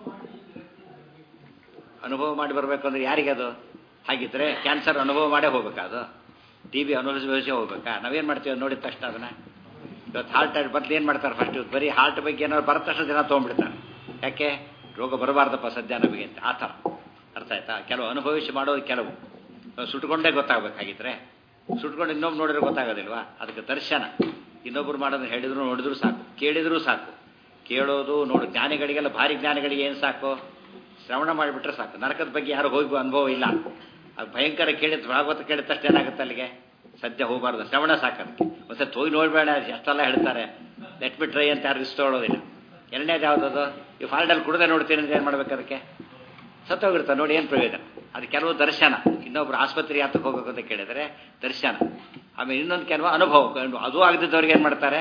ಅನುಭವ ಮಾಡಿ ಬರಬೇಕು ಅಂದ್ರೆ ಯಾರಿಗೆ ಅದು ಹಾಗಿದ್ರೆ ಕ್ಯಾನ್ಸರ್ ಅನುಭವ ಮಾಡೇ ಹೋಗ್ಬೇಕಾ ಅದು ಟಿ ಬಿ ಅನುಭವಿಸಿ ಹೋಗ್ಬೇಕಾ ನಾವೇನು ಮಾಡ್ತೀವಿ ನೋಡಿದ ತಕ್ಷಣ ಅದನ್ನ ಇವತ್ತು ಹಾರ್ಟ್ ಅಟ್ಯಾಕ್ ಬದಲು ಏನು ಮಾಡ್ತಾರೆ ಫಸ್ಟ್ ಬರೀ ಹಾರ್ಟ್ ಬಗ್ಗೆ ಏನಾದ್ರು ಬರೋ ತಕ್ಷಣ ದಿನ ತೊಗೊಂಡ್ಬಿಡ್ತಾರೆ ಯಾಕೆ ರೋಗ ಬರಬಾರ್ದಪ್ಪ ಸದ್ಯ ನಮಗೆ ಅಂತ ಆ ಥರ ಅರ್ಥ ಆಯ್ತಾ ಕೆಲವು ಅನುಭವಿಸಿ ಮಾಡೋದು ಕೆಲವು ಸುಟ್ಕೊಂಡೇ ಗೊತ್ತಾಗಬೇಕಾಗಿದ್ರೆ ಸುಟ್ಕೊಂಡು ಇನ್ನೊಬ್ಬ ನೋಡಿದ್ರೆ ಗೊತ್ತಾಗೋದಿಲ್ವಾ ಅದಕ್ಕೆ ದರ್ಶನ ಇನ್ನೊಬ್ರು ಮಾಡೋದನ್ನ ಹೇಳಿದ್ರು ನೋಡಿದ್ರು ಸಾಕು ಕೇಳಿದ್ರು ಸಾಕು ಕೇಳೋದು ನೋಡು ಜ್ಞಾನಿಗಳಿಗೆಲ್ಲ ಭಾರಿ ಜ್ಞಾನಿಗಳಿಗೆ ಏನು ಸಾಕು ಶ್ರವಣ ಮಾಡಿಬಿಟ್ರೆ ಸಾಕು ನರಕದ ಬಗ್ಗೆ ಯಾರು ಹೋಗಿ ಅನುಭವ ಇಲ್ಲ ಅದು ಭಯಂಕರ ಕೇಳಿದ ಭಾಗವತ ಕೇಳಿದ ತಕ್ಷಣ ಏನಾಗುತ್ತೆ ಅಲ್ಲಿಗೆ ಸದ್ಯ ಹೋಗಬಾರ್ದು ಶ್ರವಣ ಸಾಕೋದಕ್ಕೆ ಒಂದ್ಸತಿ ಹೋಗಿ ನೋಡಬೇಡ ಎಷ್ಟೆಲ್ಲ ಹೇಳ್ತಾರೆ ಲೆಟ್ ಬಿ ಟ್ರೈ ಅಂತ ಯಾರು ಇಷ್ಟೊಳ್ಳೋದಿಲ್ಲ ಎರಡನೇದು ಯಾವುದದು ಈ ಫಾಲ್ಡಲ್ಲಿ ಕುಡ್ದೆ ನೋಡ್ತೀನಿ ಅಂದ್ರೆ ಏನು ಮಾಡ್ಬೇಕು ಅದಕ್ಕೆ ಸತ್ತೋಗಿರ್ತಾರೆ ನೋಡಿ ಏನು ಪ್ರಯೋಜನ ಅದು ಕೆಲವು ದರ್ಶನ ಇನ್ನೊಬ್ರು ಆಸ್ಪತ್ರೆ ಯಾತಕ್ಕೆ ಹೋಗ್ಬೇಕು ಅಂತ ಕೇಳಿದರೆ ದರ್ಶನ ಆಮೇಲೆ ಇನ್ನೊಂದು ಕೆಲವು ಅನುಭವ ಅದು ಆಗದಿದ್ದವ್ರಿಗೆ ಏನು ಮಾಡ್ತಾರೆ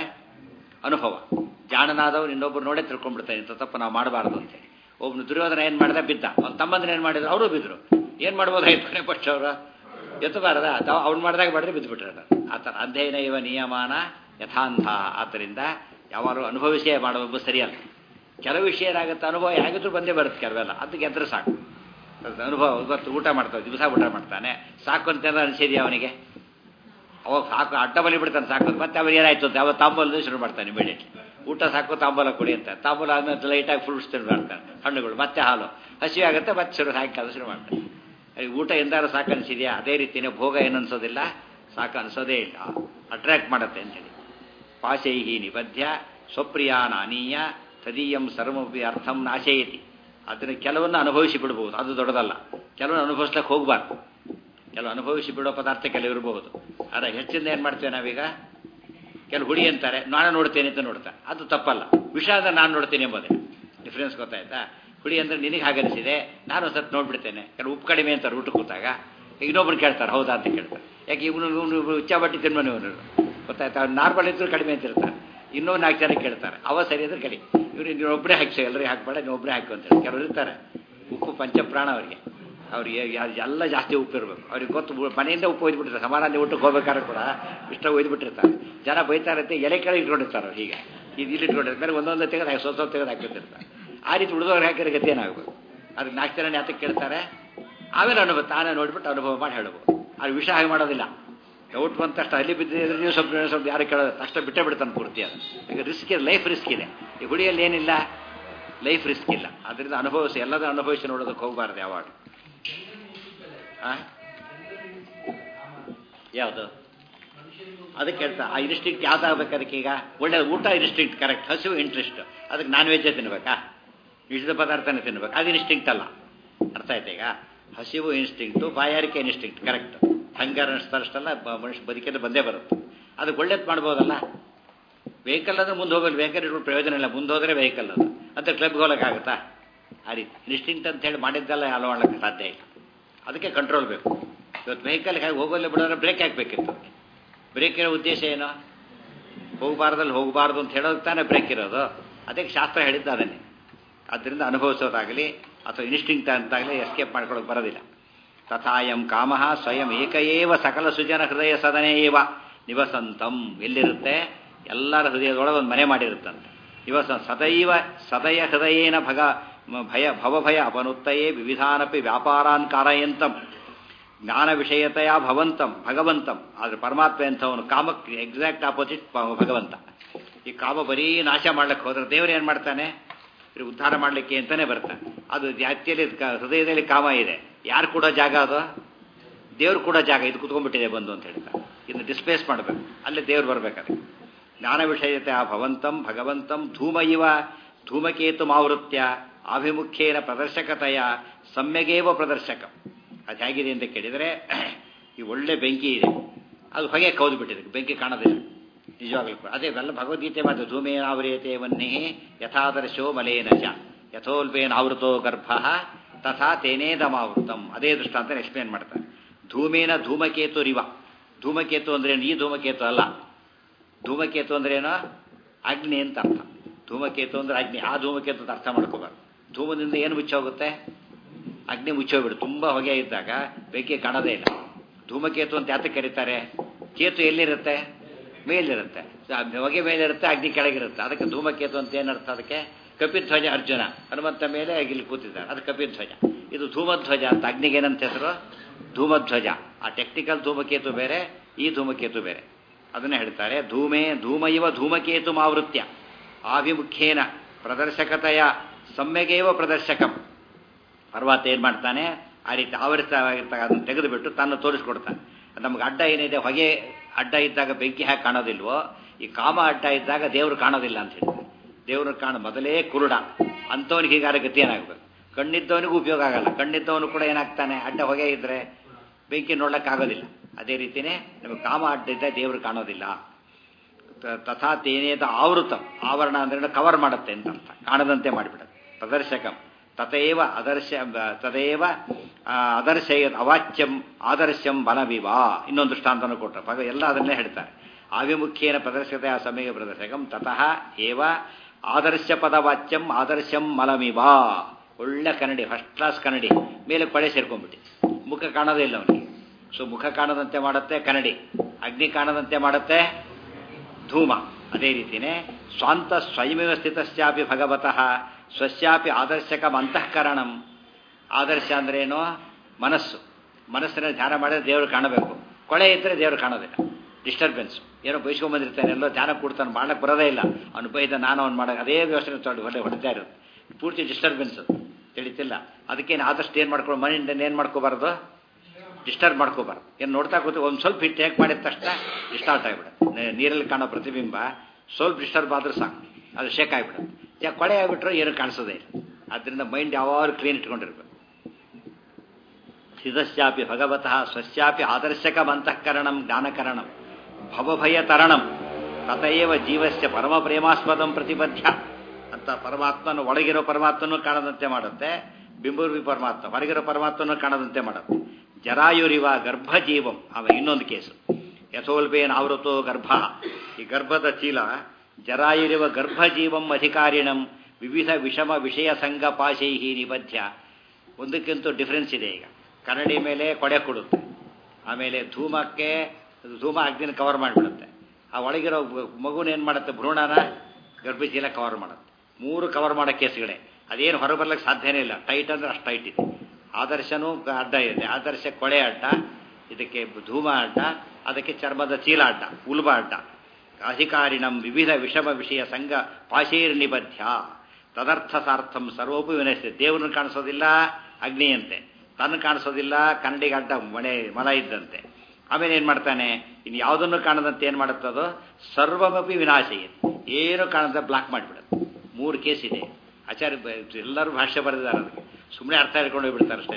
ಅನುಭವ ಜಾಣನಾದವ್ರು ಇನ್ನೊಬ್ರು ನೋಡೇ ತಿಳ್ಕೊಂಡ್ಬಿಡ್ತಾರೆ ಇಂಥ ತಪ್ಪು ನಾವು ಮಾಡಬಾರ್ದು ಅಂತೇಳಿ ಒಬ್ಬನು ದುರ್ಯೋಧನ ಏನು ಮಾಡ್ದ ಬಿದ್ದ ಅವ್ನ ತಮ್ಮಂದ್ರೆ ಏನು ಮಾಡಿದ್ರು ಅವರು ಬಿದ್ದರು ಏನು ಮಾಡ್ಬೋದಾಯ್ತು ಕೊನೆ ಪಕ್ಷ ಅವರು ಎತ್ತಬಾರದ ಅವ್ನು ಮಾಡಿದಾಗ ಮಾಡಿದ್ರೆ ಬಿದ್ದುಬಿಟ್ರೆ ಆ ಥರ ಅಧ್ಯಯನ ಇವ ನಿಯಮಾನ ಯಥಾಂತ ಆದ್ದರಿಂದ ಯಾವಾಗಲೂ ಅನುಭವಿಸೇ ಮಾಡೋದು ಸರಿಯಲ್ಲ ಕೆಲವು ವಿಷಯ ಏನಾಗುತ್ತೆ ಅನುಭವ ಹೇಗಿದ್ರು ಬಂದೇ ಬರುತ್ತೆ ಕೆಲವೆಲ್ಲ ಅದಕ್ಕೆ ಎದ್ರೆ ಸಾಕು ಅನುಭವ ಇವತ್ತು ಊಟ ಮಾಡ್ತಾವೆ ದಿವಸ ಊಟ ಮಾಡ್ತಾನೆ ಸಾಕು ಅಂತ ಅನಿಸಿದೆಯಾ ಅವನಿಗೆ ಅವಾಗ ಸಾಕು ಅಡ್ಡ ಬಲಿ ಬಿಡ್ತಾನೆ ಸಾಕು ಮತ್ತೆ ಅವ್ರು ಏನಾಯ್ತು ಅಂತ ಅವ ತಾಂಬೂಲ ಶುರು ಮಾಡ್ತಾನೆ ಇಮಿಡಿಯೇಟ್ಲಿ ಊಟ ಸಾಕು ತಾಂಬೂಲ ಕೊಡಿ ಅಂತ ತಾಂಬೂಲ ಆದ್ಮೇಲೆ ಲೈಟಾಗಿ ಫ್ರೂಟ್ಸ್ ತಿಂದು ಮಾಡ್ತಾನೆ ಹಣ್ಣುಗಳು ಮತ್ತೆ ಹಾಲು ಹಸಿವೆ ಆಗುತ್ತೆ ಮತ್ತೆ ಶುರು ಸಾಯಂಕಾಲ ಶುರು ಮಾಡ್ತಾನೆ ಊಟ ಎಂದಾರು ಸಾಕು ಅನಿಸಿದೆಯಾ ಅದೇ ರೀತಿಯೇ ಭೋಗ ಏನು ಅನ್ಸೋದಿಲ್ಲ ಸಾಕು ಅನಿಸೋದೇ ಇಲ್ಲ ಅಟ್ರಾಕ್ಟ್ ಮಾಡುತ್ತೆ ಅಂತೇಳಿ ಪಾಶೈಹಿ ನಿಬದ್ಧ ಸ್ವಪ್ರಿಯಾನಾನೀಯ ತದೀಯಂ ಸರ್ವಪಿ ಅರ್ಥಂ ನಾಶಯತಿ ಅದನ್ನು ಕೆಲವನ್ನು ಅನುಭವಿಸಿ ಬಿಡ್ಬೋದು ಅದು ದೊಡ್ಡದಲ್ಲ ಕೆಲವನ್ನು ಅನುಭವಿಸ್ಲಿಕ್ಕೆ ಹೋಗಬಾರ್ದು ಕೆಲವು ಅನುಭವಿಸಿ ಬಿಡೋ ಪದಾರ್ಥ ಕೆಲವು ಇರಬಹುದು ಆದರೆ ಹೆಚ್ಚಿಂದ ಏನು ಮಾಡ್ತೇವೆ ನಾವೀಗ ಕೆಲವು ಹುಡಿ ಅಂತಾರೆ ನಾನು ನೋಡ್ತೇನೆ ಅಂತ ನೋಡ್ತಾ ಅದು ತಪ್ಪಲ್ಲ ವಿಷ ಅಂದ್ರೆ ನಾನು ನೋಡ್ತೇನೆ ಎಂಬುದೇ ಡಿಫ್ರೆನ್ಸ್ ಗೊತ್ತಾಯ್ತಾ ಹುಡಿ ಅಂದ್ರೆ ನಿನಗೆ ಹಾಗನಿಸಿದೆ ನಾನು ಒಂದು ಸತ್ ನೋಡ್ಬಿಡ್ತೇನೆ ಕೆಲವು ಉಪ್ಪು ಕಡಿಮೆ ಅಂತಾರೆ ಊಟ ಕೂತಾಗ ಇನ್ನೊಬ್ರು ಕೇಳ್ತಾರೆ ಹೌದಾ ಅಂತ ಕೇಳ್ತಾರೆ ಯಾಕೆ ಇವನು ಇವನು ಉಚ್ಚ ಬಟ್ಟಿ ತಿನ್ಮನೆ ಇವನು ಗೊತ್ತಾಯ್ತಾ ಅವ್ನು ನಾರ್ಮಲ್ ಇದ್ರು ಕಡಿಮೆ ಅಂತ ಇರ್ತಾರೆ ಇನ್ನೂ ನಾಲ್ಕು ಜನ ಕೇಳ್ತಾರೆ ಅವ ಸರಿ ಅಂದ್ರೆ ಕಡಿ ಇವ್ರು ನೀವು ಒಬ್ಬರೇ ಹಾಕಿ ಎಲ್ಲರಿಗೆ ಹಾಕ್ಬೇಡ ನೀವು ಒಬ್ಬರೇ ಹಾಕು ಅಂತ ಹೇಳಿ ಕೆಲವರು ಇರ್ತಾರೆ ಉಪ್ಪು ಪಂಚಪ್ರಾಣ ಅವರಿಗೆ ಅವ್ರಿಗೆ ಎಲ್ಲ ಜಾಸ್ತಿ ಉಪ್ಪು ಇರಬೇಕು ಅವ್ರಿಗೆ ಗೊತ್ತು ಮನೆಯಿಂದ ಉಪ್ಪು ಒಯ್ದುಬಿಟ್ಟಿರ್ತಾರೆ ಸಮಾರಾಧನೆ ಊಟಕ್ಕೆ ಹೋಗ್ಬೇಕಾದ್ರೆ ಕೂಡ ಇಷ್ಟ ಒಯ್ದುಬಿಟ್ಟಿರ್ತಾರೆ ಜನ ಬೈತಾರಂತೆ ಎಲೆ ಕೆಳಗೆ ಇಟ್ಕೊಂಡಿರ್ತಾರೆ ಅವ್ರು ಹೀಗೆ ಇದು ಇಲ್ಲಿ ಇಟ್ಕೊಂಡಿರ್ತಾರೆ ಒಂದೊಂದು ತೆಗೆದು ಹಾಕಿ ಸ್ವಲ್ಪ ಸ್ವಲ್ಪ ತೆಗೆದು ಹಾಕಿರ್ತಾರೆ ಆ ರೀತಿ ಉಳಿದವ್ರು ಹಾಕಿರೋ ಗತಿ ಏನಾಗಬೇಕು ಅದಕ್ಕೆ ನಾಲ್ಕು ಜನ ಯಾತಕ್ಕೆ ಕೇಳ್ತಾರೆ ಆಮೇಲೆ ಅನುಭವ ತಾನೇ ನೋಡ್ಬಿಟ್ಟು ಅನುಭವ ಮಾಡಿ ಹೇಳ್ಬೋದು ಅದು ವಿಷಯ ಹಾಗೆ ಮಾಡೋದಿಲ್ಲ ಔಟ್ ಬಂದ ತಕ್ಷಣ ಅಲ್ಲಿ ಬಿದ್ದಿದ್ರೆ ನೀವು ಸ್ವಲ್ಪ ಸ್ವಲ್ಪ ಯಾರು ಕೇಳೋದು ತಕ್ಷಣ ಬಿಟ್ಟೇ ಬಿಡ್ತಾನೆ ಪೂರ್ತಿ ಅದು ಈಗ ರಿಸ್ಕ್ ಇದೆ ಲೈಫ್ ರಿಸ್ಕ್ ಇದೆ ಈ ಹುಡಿಯಲ್ಲಿ ಏನಿಲ್ಲ ಲೈಫ್ ರಿಸ್ಕ್ ಇಲ್ಲ ಅದರಿಂದ ಅನುಭವಿಸಿ ಎಲ್ಲದೂ ಅನುಭವಿಸಿ ನೋಡೋದಕ್ಕೆ ಹೋಗಬಾರ್ದು ಯಾವಾಗ ಯಾವುದು ಅದಕ್ಕೆ ಹೇಳ್ತಾ ಆ ಇನ್ಸ್ಟಿಂಕ್ಟ್ ಯಾವ್ದಾಗಬೇಕು ಅದಕ್ಕೆ ಈಗ ಒಳ್ಳೆ ಊಟ ಇನ್ಸ್ಟಿಂಕ್ಟ್ ಕರೆಕ್ಟ್ ಹಸಿವು ಇಂಟ್ರೆಸ್ಟ್ ಅದಕ್ಕೆ ನಾನ್ ವೆಜ್ಜೇ ತಿನ್ಬೇಕಾ ವಿಷದ ಪದಾರ್ಥನೇ ತಿನ್ಬೇಕು ಅದು ಇನ್ಸ್ಟಿಂಕ್ಟ್ ಅಲ್ಲ ಅರ್ಥ ಆಯ್ತಾ ಈಗ ಹಸಿವು ಇನ್ಸ್ಟಿಂಕ್ಟು ಬಾಯಾರಿಕೆ ಇನ್ಸ್ಟಿಂಕ್ಟ್ ಕರೆಕ್ಟ್ ಹಂಗಾರ ಅಷ್ಟಲ್ಲ ಮನುಷ್ಯ ಬದುಕಿದ್ರೆ ಬಂದೇ ಬರುತ್ತೆ ಅದಕ್ಕೆ ಒಳ್ಳೇದು ಮಾಡ್ಬೋದಲ್ಲ ವೆಹಿಕಲ್ ಅಂದ್ರೆ ಮುಂದೆ ಹೋಗಲ್ಲ ವೆಹಿಕಲ್ ಇಟ್ಕೊಂಡು ಪ್ರಯೋಜನ ಇಲ್ಲ ಮುಂದೆ ಹೋದರೆ ವೆಹಿಕಲ್ ಅದು ಅಂತ ಕ್ಲಬ್ಗೆ ಹೋಗೋಕ್ಕಾಗುತ್ತಾ ಆ ರೀತಿ ಇನ್ಸ್ಟಿಂಕ್ಟ್ ಅಂತ ಹೇಳಿ ಮಾಡಿದ್ದೆಲ್ಲ ಅಲೋ ಮಾಡೋಕ್ಕೆ ಸಾಧ್ಯ ಇಲ್ಲ ಅದಕ್ಕೆ ಕಂಟ್ರೋಲ್ ಬೇಕು ಇವತ್ತು ವೆಹಿಕಲ್ಗೆ ಹಾಗೆ ಹೋಗೋಲ್ಲ ಬಿಡೋದ್ರೆ ಬ್ರೇಕ್ ಹಾಕಬೇಕಿತ್ತು ಬ್ರೇಕ್ ಇರೋ ಉದ್ದೇಶ ಏನು ಹೋಗಬಾರ್ದಲ್ಲಿ ಹೋಗಬಾರ್ದು ಅಂತ ಹೇಳೋದಕ್ಕೆ ತಾನೇ ಬ್ರೇಕ್ ಇರೋದು ಅದಕ್ಕೆ ಶಾಸ್ತ್ರ ಹೇಳಿದ್ದ ಅದನ್ನೇ ಆದ್ದರಿಂದ ಅನುಭವಿಸೋದಾಗಲಿ ಅಥವಾ ಇನ್ಸ್ಟಿಂಕ್ಟ್ ಅಂತಾಗಲಿ ಎಸ್ಕೇಪ್ ಮಾಡ್ಕೊಳ್ಳೋಕೆ ಬರೋದಿಲ್ಲ ತಥಾಯಂ ಕಾಮ ಸ್ವಯಂ ಏಕಏವ ಸಕಲ ಸುಜನ ಹೃದಯ ಸದನೇ ಏವ ನಿವಸಂತಂ ಎಲ್ಲಿರುತ್ತೆ ಎಲ್ಲರ ಹೃದಯದೊಳಗೆ ಒಂದು ಮನೆ ಮಾಡಿರುತ್ತಂತೆ ನಿವಸ ಸದೈವ ಸದಯ ಹೃದಯೇನ ಭಗ ಭಯ ಭವಭಯ ಅಪನುತ್ತಯೇ ವಿವಿಧಾನಪಿ ವ್ಯಾಪಾರಾನ್ ಕಾರಯಂತಂ ಜ್ಞಾನ ವಿಷಯತೆಯ ಭವಂತಂ ಭಗವಂತಂ ಆದರೆ ಪರಮಾತ್ಮ ಎಂಥವನು ಕಾಮಕ್ಕೆ ಎಕ್ಸಾಕ್ಟ್ ಆಪೋಸಿಟ್ ಭಗವಂತ ಈ ಕಾಮ ಬರೀ ನಾಶ ಮಾಡ್ಲಿಕ್ಕೆ ಹೋದ್ರೆ ದೇವರು ಏನು ಮಾಡ್ತಾನೆ ಉದ್ಧಾರ ಮಾಡಲಿಕ್ಕೆ ಅಂತಾನೆ ಬರ್ತಾನೆ ಅದು ಜಾತಿಯಲ್ಲಿ ಹೃದಯದಲ್ಲಿ ಕಾಮ ಇದೆ ಯಾರು ಕೂಡ ಜಾಗ ಅದು ದೇವ್ರು ಕೂಡ ಜಾಗ ಇದು ಕುತ್ಕೊಂಡ್ಬಿಟ್ಟಿದೆ ಬಂದು ಅಂತ ಹೇಳ್ತಾರೆ ಇದನ್ನು ಡಿಸ್ಪ್ಲೇಸ್ ಮಾಡಬೇಕು ಅಲ್ಲಿ ದೇವ್ರು ಬರ್ಬೇಕಾದ್ರೆ ಜ್ಞಾನ ವಿಷಯತೆ ಆ ಭವಂತಂ ಭಗವಂತಂ ಧೂಮ ಇವ ಧೂಮಕೇತು ಮಾವೃತ್ಯ ಆಭಿಮುಖ್ಯೇನ ಪ್ರದರ್ಶಕತೆಯ ಸಮ್ಯಗೇವ ಪ್ರದರ್ಶಕ ಅದು ಹೇಗಿದೆ ಅಂತ ಕೇಳಿದರೆ ಈ ಒಳ್ಳೆ ಬೆಂಕಿ ಇದೆ ಅದು ಹೊಗೆ ಕೌದು ಬಿಟ್ಟಿದೆ ಬೆಂಕಿ ಕಾಣೋದಿಲ್ಲ ನಿಜವಾಗ್ಲೂ ಕೂಡ ಅದೇ ಎಲ್ಲ ಭಗವದ್ಗೀತೆ ಮಾತು ಧೂಮೇನಾವರೇತೆ ವನ್ನಿ ಯಥಾದರ್ಶೋ ಮಲೇನ ಚ ಯಥೋಲ್ಪೇನ ಆವೃತೋ ಗರ್ಭ ತಥಾ ತೇನೇದಮಾವೃತಂ ಅದೇ ದೃಷ್ಟಾಂತ ಎಕ್ಸ್ಪ್ಲೇನ್ ಮಾಡ್ತಾರೆ ಧೂಮೇನ ಧೂಮಕೇತು ರಿವ ಧೂಮಕೇತು ಅಂದ್ರೇನು ಈ ಧೂಮಕೇತು ಅಲ್ಲ ಧೂಮಕೇತು ಅಂದ್ರೇನು ಅಗ್ನಿ ಅಂತ ಅರ್ಥ ಧೂಮಕೇತು ಅಂದ್ರೆ ಅಗ್ನಿ ಆ ಧೂಮಕೇತು ಅಂತ ಅರ್ಥ ಮಾಡ್ಕೋಬಾರ್ದು ಧೂಮದಿಂದ ಏನು ಮುಚ್ಚೋಗುತ್ತೆ ಅಗ್ನಿ ಮುಚ್ಚೋಗ್ಬಿಡು ತುಂಬ ಹೊಗೆ ಇದ್ದಾಗ ಬೆಂಕಿ ಕಾಣೋದೇ ಇಲ್ಲ ಧೂಮಕೇತು ಅಂತ ಯಾತಕ್ಕೆ ಕರೀತಾರೆ ಕೇತು ಎಲ್ಲಿರುತ್ತೆ ಮೇಲಿರುತ್ತೆ ಹೊಗೆ ಮೇಲಿರುತ್ತೆ ಅಗ್ನಿ ಕೆಳಗಿರುತ್ತೆ ಅದಕ್ಕೆ ಧೂಮಕೇತು ಅಂತ ಏನರ್ಥ ಅದಕ್ಕೆ ಕಪಿಧ್ವಜ ಅರ್ಜುನ ಹನುಮಂತ ಮೇಲೆ ಇಲ್ಲಿ ಕೂತಿದ್ದಾರೆ ಅದು ಕಪಿಧ್ವಜ ಇದು ಧೂಮಧ್ವಜ ಅಂತ ಅಗ್ನಿಗೆ ಏನಂತ ಹೆಸರು ಧೂಮಧ್ವಜ ಆ ಟೆಕ್ನಿಕಲ್ ಧೂಮಕೇತು ಬೇರೆ ಈ ಧೂಮಕೇತು ಬೇರೆ ಅದನ್ನ ಹೇಳ್ತಾರೆ ಧೂಮೇ ಧೂಮ ಇವ ಧೂಮಕೇತು ಮಾವೃತ್ಯ ಆಭಿಮುಖ್ಯೇನ ಪ್ರದರ್ಶಕತೆಯ ಸಮ್ಯಗೇವ ಪ್ರದರ್ಶಕಂ ಪರ್ವತ ಏನು ಮಾಡ್ತಾನೆ ಆ ರೀತಿ ಆವರಿತವಾಗಿರ್ತಾಗ ಅದನ್ನು ತೆಗೆದುಬಿಟ್ಟು ತಾನು ತೋರಿಸ್ಕೊಡ್ತಾನೆ ನಮ್ಗೆ ಅಡ್ಡ ಏನಿದೆ ಹೊಗೆ ಅಡ್ಡ ಇದ್ದಾಗ ಬೆಂಕಿ ಹಾಕಿ ಕಾಣೋದಿಲ್ವೋ ಈ ಕಾಮ ಅಡ್ಡ ಇದ್ದಾಗ ದೇವರು ಕಾಣೋದಿಲ್ಲ ಅಂತ ಹೇಳ್ತಾರೆ ದೇವರು ಕಾಣ ಮೊದಲೇ ಕುರುಡ ಅಂಥವನಿಗೆ ಹೀಗಾರ ಗತಿ ಏನಾಗಬೇಕು ಕಣ್ಣಿದ್ದವನಿಗೂ ಉಪಯೋಗ ಆಗಲ್ಲ ಕಣ್ಣಿದ್ದವನು ಕೂಡ ಏನಾಗ್ತಾನೆ ಅಡ್ಡ ಹೊಗೆ ಇದ್ದರೆ ಬೆಂಕಿ ನೋಡ್ಲಿಕ್ಕಾಗೋದಿಲ್ಲ ಅದೇ ರೀತಿಯೇ ನಮಗೆ ಕಾಮ ಅಡ್ಡ ಇದ್ದರೆ ದೇವರು ಕಾಣೋದಿಲ್ಲ ತಥಾ ತೇನೇದ ಆವೃತ ಆವರಣ ಅಂದ್ರೆ ಕವರ್ ಮಾಡುತ್ತೆ ಅಂತ ಅರ್ಥ ಕಾಣದಂತೆ ಮಾಡಿಬಿಡುತ್ತೆ ಪ್ರದರ್ಶಕಂ ತಥೇವ ಅದರ್ಶ ತದೇವ ಅದರ್ಶಯ ಅವಾಚ್ಯಂ ಆದರ್ಶಂ ಬಲವಿವಾ ಇನ್ನೊಂದು ದೃಷ್ಟಾಂತನೂ ಕೊಟ್ಟರು ಭಗ ಎಲ್ಲ ಅದನ್ನೇ ಹೇಳ್ತಾರೆ ಆವಿಮುಖ್ಯೇನ ಪ್ರದರ್ಶತೆ ಆ ಸಮಯ ಪ್ರದರ್ಶಕಂ ತತಃ ಏವ ಆದರ್ಶ ಪದವಾಚ್ಯಂ ಆದರ್ಶಂ ಮಲಮಿವಾ ಒಳ್ಳೆ ಕನ್ನಡಿ ಫಸ್ಟ್ ಕ್ಲಾಸ್ ಕನ್ನಡಿ ಮೇಲೆ ಕೊಳೆ ಸೇರ್ಕೊಂಡ್ಬಿಟ್ಟು ಮುಖ ಕಾಣೋದೇ ಇಲ್ಲ ಅವನಿಗೆ ಸೊ ಮುಖ ಕಾಣದಂತೆ ಮಾಡುತ್ತೆ ಕನ್ನಡಿ ಅಗ್ನಿ ಕಾಣದಂತೆ ಮಾಡುತ್ತೆ ಧೂಮ ಅದೇ ರೀತಿಯೇ ಸ್ವಾಂತ ಸ್ವಯಮೇವ ಸ್ಥಿತಶ್ಚಾಪಿ ಭಗವತಃ ಸ್ವಸ್ಯಾಪಿ ಆದರ್ಶಕಂ ಅಂತಃಕರಣಂ ಆದರ್ಶ ಅಂದ್ರೇನು ಮನಸ್ಸು ಮನಸ್ಸಿನ ಧ್ಯಾನ ಮಾಡಿದ್ರೆ ದೇವರು ಕಾಣಬೇಕು ಕೊಳೆ ಇದ್ದರೆ ದೇವರು ಕಾಣೋದಿಲ್ಲ ಡಿಸ್ಟರ್ಬೆನ್ಸ್ ಏನೋ ಬೈಸ್ಕೊಂಬಂದಿರ್ತಾನೆ ಎಲ್ಲೋ ಧ್ಯಾನ ಕೊಡ್ತಾನೆ ಮಾಡಕ್ಕೆ ಬರೋದೇ ಇಲ್ಲ ಅವ್ನು ಬೈದ ನಾನು ಅವ್ನು ಮಾಡೋಕೆ ಅದೇ ವ್ಯವಸ್ಥೆ ತೊಗೊಂಡು ಹೊಡೆ ಹೊಡಿತಾ ಇರೋದು ಪೂರ್ತಿ ಡಿಸ್ಟರ್ಬೆನ್ಸ್ ಅದು ತಿಳಿತಿಲ್ಲ ಅದಕ್ಕೇನು ಆದಷ್ಟು ಏನು ಮಾಡ್ಕೊಂಡು ಮನೆಯಿಂದ ಏನು ಮಾಡ್ಕೋಬಾರ್ದು ಡಿಸ್ಟರ್ಬ್ ಮಾಡ್ಕೋಬಾರ್ದು ಏನು ನೋಡ್ತಾ ಕೂತು ಒಂದು ಸ್ವಲ್ಪ ಹಿಟ್ಟು ಹೇಗೆ ಮಾಡಿದ ತಕ್ಷಣ ಡಿಸ್ಟಾರ್ಟ್ ಆಗಿಬಿಡುತ್ತೆ ನೀರಲ್ಲಿ ಕಾಣೋ ಪ್ರತಿಬಿಂಬ ಸ್ವಲ್ಪ ಡಿಸ್ಟರ್ಬ್ ಆದರೂ ಸಾಕು ಅದು ಶೇಕ್ ಆಗಿಬಿಡುತ್ತೆ ಯಾಕೆ ಕೊಳೆ ಆಗಿಬಿಟ್ರೆ ಏನು ಕಾಣಿಸೋದೇ ಇಲ್ಲ ಆದ್ದರಿಂದ ಮೈಂಡ್ ಯಾವಾಗಲೂ ಕ್ಲೀನ್ ಇಟ್ಕೊಂಡಿರ್ಬೇಕು ಸ್ಥಿತಶ್ಚಾಪಿ ಭಗವತಃ ಸ್ವಸ್ಯಾಪಿ ಆದರ್ಶಕಮಂತಃಕರಣಂ ಜ್ಞಾನಕರಣಂ ಭವಭಯತರಣಂ ತತಯೇವ ಜೀವಸ್ಯ ಪರಮ ಪ್ರೇಮಾಸ್ಪದಂ ಪ್ರತಿಬದ್ಧ ಅಂತ ಪರಮಾತ್ಮನ ಒಳಗಿರೋ ಪರಮಾತ್ಮನೂ ಕಾಣದಂತೆ ಮಾಡುತ್ತೆ ಬಿಂಬೂರ್ವಿ ಪರಮಾತ್ಮ ಹೊರಗಿರೋ ಪರಮಾತ್ಮನೂ ಕಾಣದಂತೆ ಮಾಡುತ್ತೆ ಜರಾಯುರಿವ ಗರ್ಭಜೀವಂ ಅವ ಇನ್ನೊಂದು ಕೇಸು ಯಥೋಲ್ಪೇನ ಆವೃತೋ ಗರ್ಭ ಈ ಗರ್ಭದ ಚೀಲ ಜರಾಯುರಿವ ಗರ್ಭಜೀವಂ ಅಧಿಕಾರಿಣಂ ವಿವಿಧ ವಿಷಮ ವಿಷಯ ಸಂಘ ಪಾಶೈಹಿ ನಿಬದ್ಧ ಒಂದಕ್ಕಿಂತ ಡಿಫ್ರೆನ್ಸ್ ಇದೆ ಈಗ ಕನ್ನಡಿ ಮೇಲೆ ಕೊಡೆ ಕೊಡುತ್ತೆ ಆಮೇಲೆ ಧೂಮಕ್ಕೆ ಧೂಮ ಅಗ್ನಿನ ಕವರ್ ಮಾಡಿಬಿಡುತ್ತೆ ಆ ಒಳಗಿರೋ ಮಗುನ ಏನು ಮಾಡುತ್ತೆ ಭ್ರೂಣನ ಗರ್ಭಚೀಲ ಕವರ್ ಮಾಡುತ್ತೆ ಮೂರು ಕವರ್ ಮಾಡೋ ಕೇಸ್ಗಳೇ ಅದೇನು ಹೊರಬರ್ಲಿಕ್ಕೆ ಸಾಧ್ಯನೇ ಇಲ್ಲ ಟೈಟ್ ಅಂದ್ರೆ ಅಷ್ಟು ಟೈಟ್ ಇದೆ ಆದರ್ಶನೂ ಅಡ್ಡ ಇದೆ ಆದರ್ಶ ಕೊಳೆ ಅಡ್ಡ ಇದಕ್ಕೆ ಧೂಮ ಅಡ್ಡ ಅದಕ್ಕೆ ಚರ್ಮದ ಚೀಲ ಅಡ್ಡ ಉಲ್ಬ ಅಡ್ಡ ಅಧಿಕಾರಿಣಂ ವಿವಿಧ ವಿಷಮ ವಿಷಯ ಸಂಘ ಪಾಶೀರ್ ನಿಬದ್ಧ ತದರ್ಥ ಸಾರ್ಥಂ ಸರ್ವೋಪು ವಿನಯಿಸಿದೆ ದೇವ್ರನ್ನ ಕಾಣಿಸೋದಿಲ್ಲ ಅಗ್ನಿಯಂತೆ ತನ್ನ ಕಾಣಿಸೋದಿಲ್ಲ ಕನ್ನಡಿಗೆ ಅಡ್ಡ ಮನೆ ಮಲ ಇದ್ದಂತೆ ಆಮೇಲೆ ಏನು ಮಾಡ್ತಾನೆ ಇನ್ನು ಯಾವುದನ್ನು ಕಾಣದಂತೆ ಏನು ಮಾಡುತ್ತದೋ ಸರ್ವಮಪಿ ವಿನಾಶಿ ಏನು ಕಾಣದ ಬ್ಲಾಕ್ ಮಾಡಿಬಿಡುತ್ತೆ ಮೂರು ಕೇಸ್ ಇದೆ ಆಚಾರ್ಯ ಎಲ್ಲರೂ ಭಾಷೆ ಬರೆದಿದ್ದಾರೆ ಅದಕ್ಕೆ ಸುಮ್ಮನೆ ಅರ್ಥ ಹೇಳ್ಕೊಂಡು ಹೋಗ್ಬಿಡ್ತಾರೆ ಅಷ್ಟೇ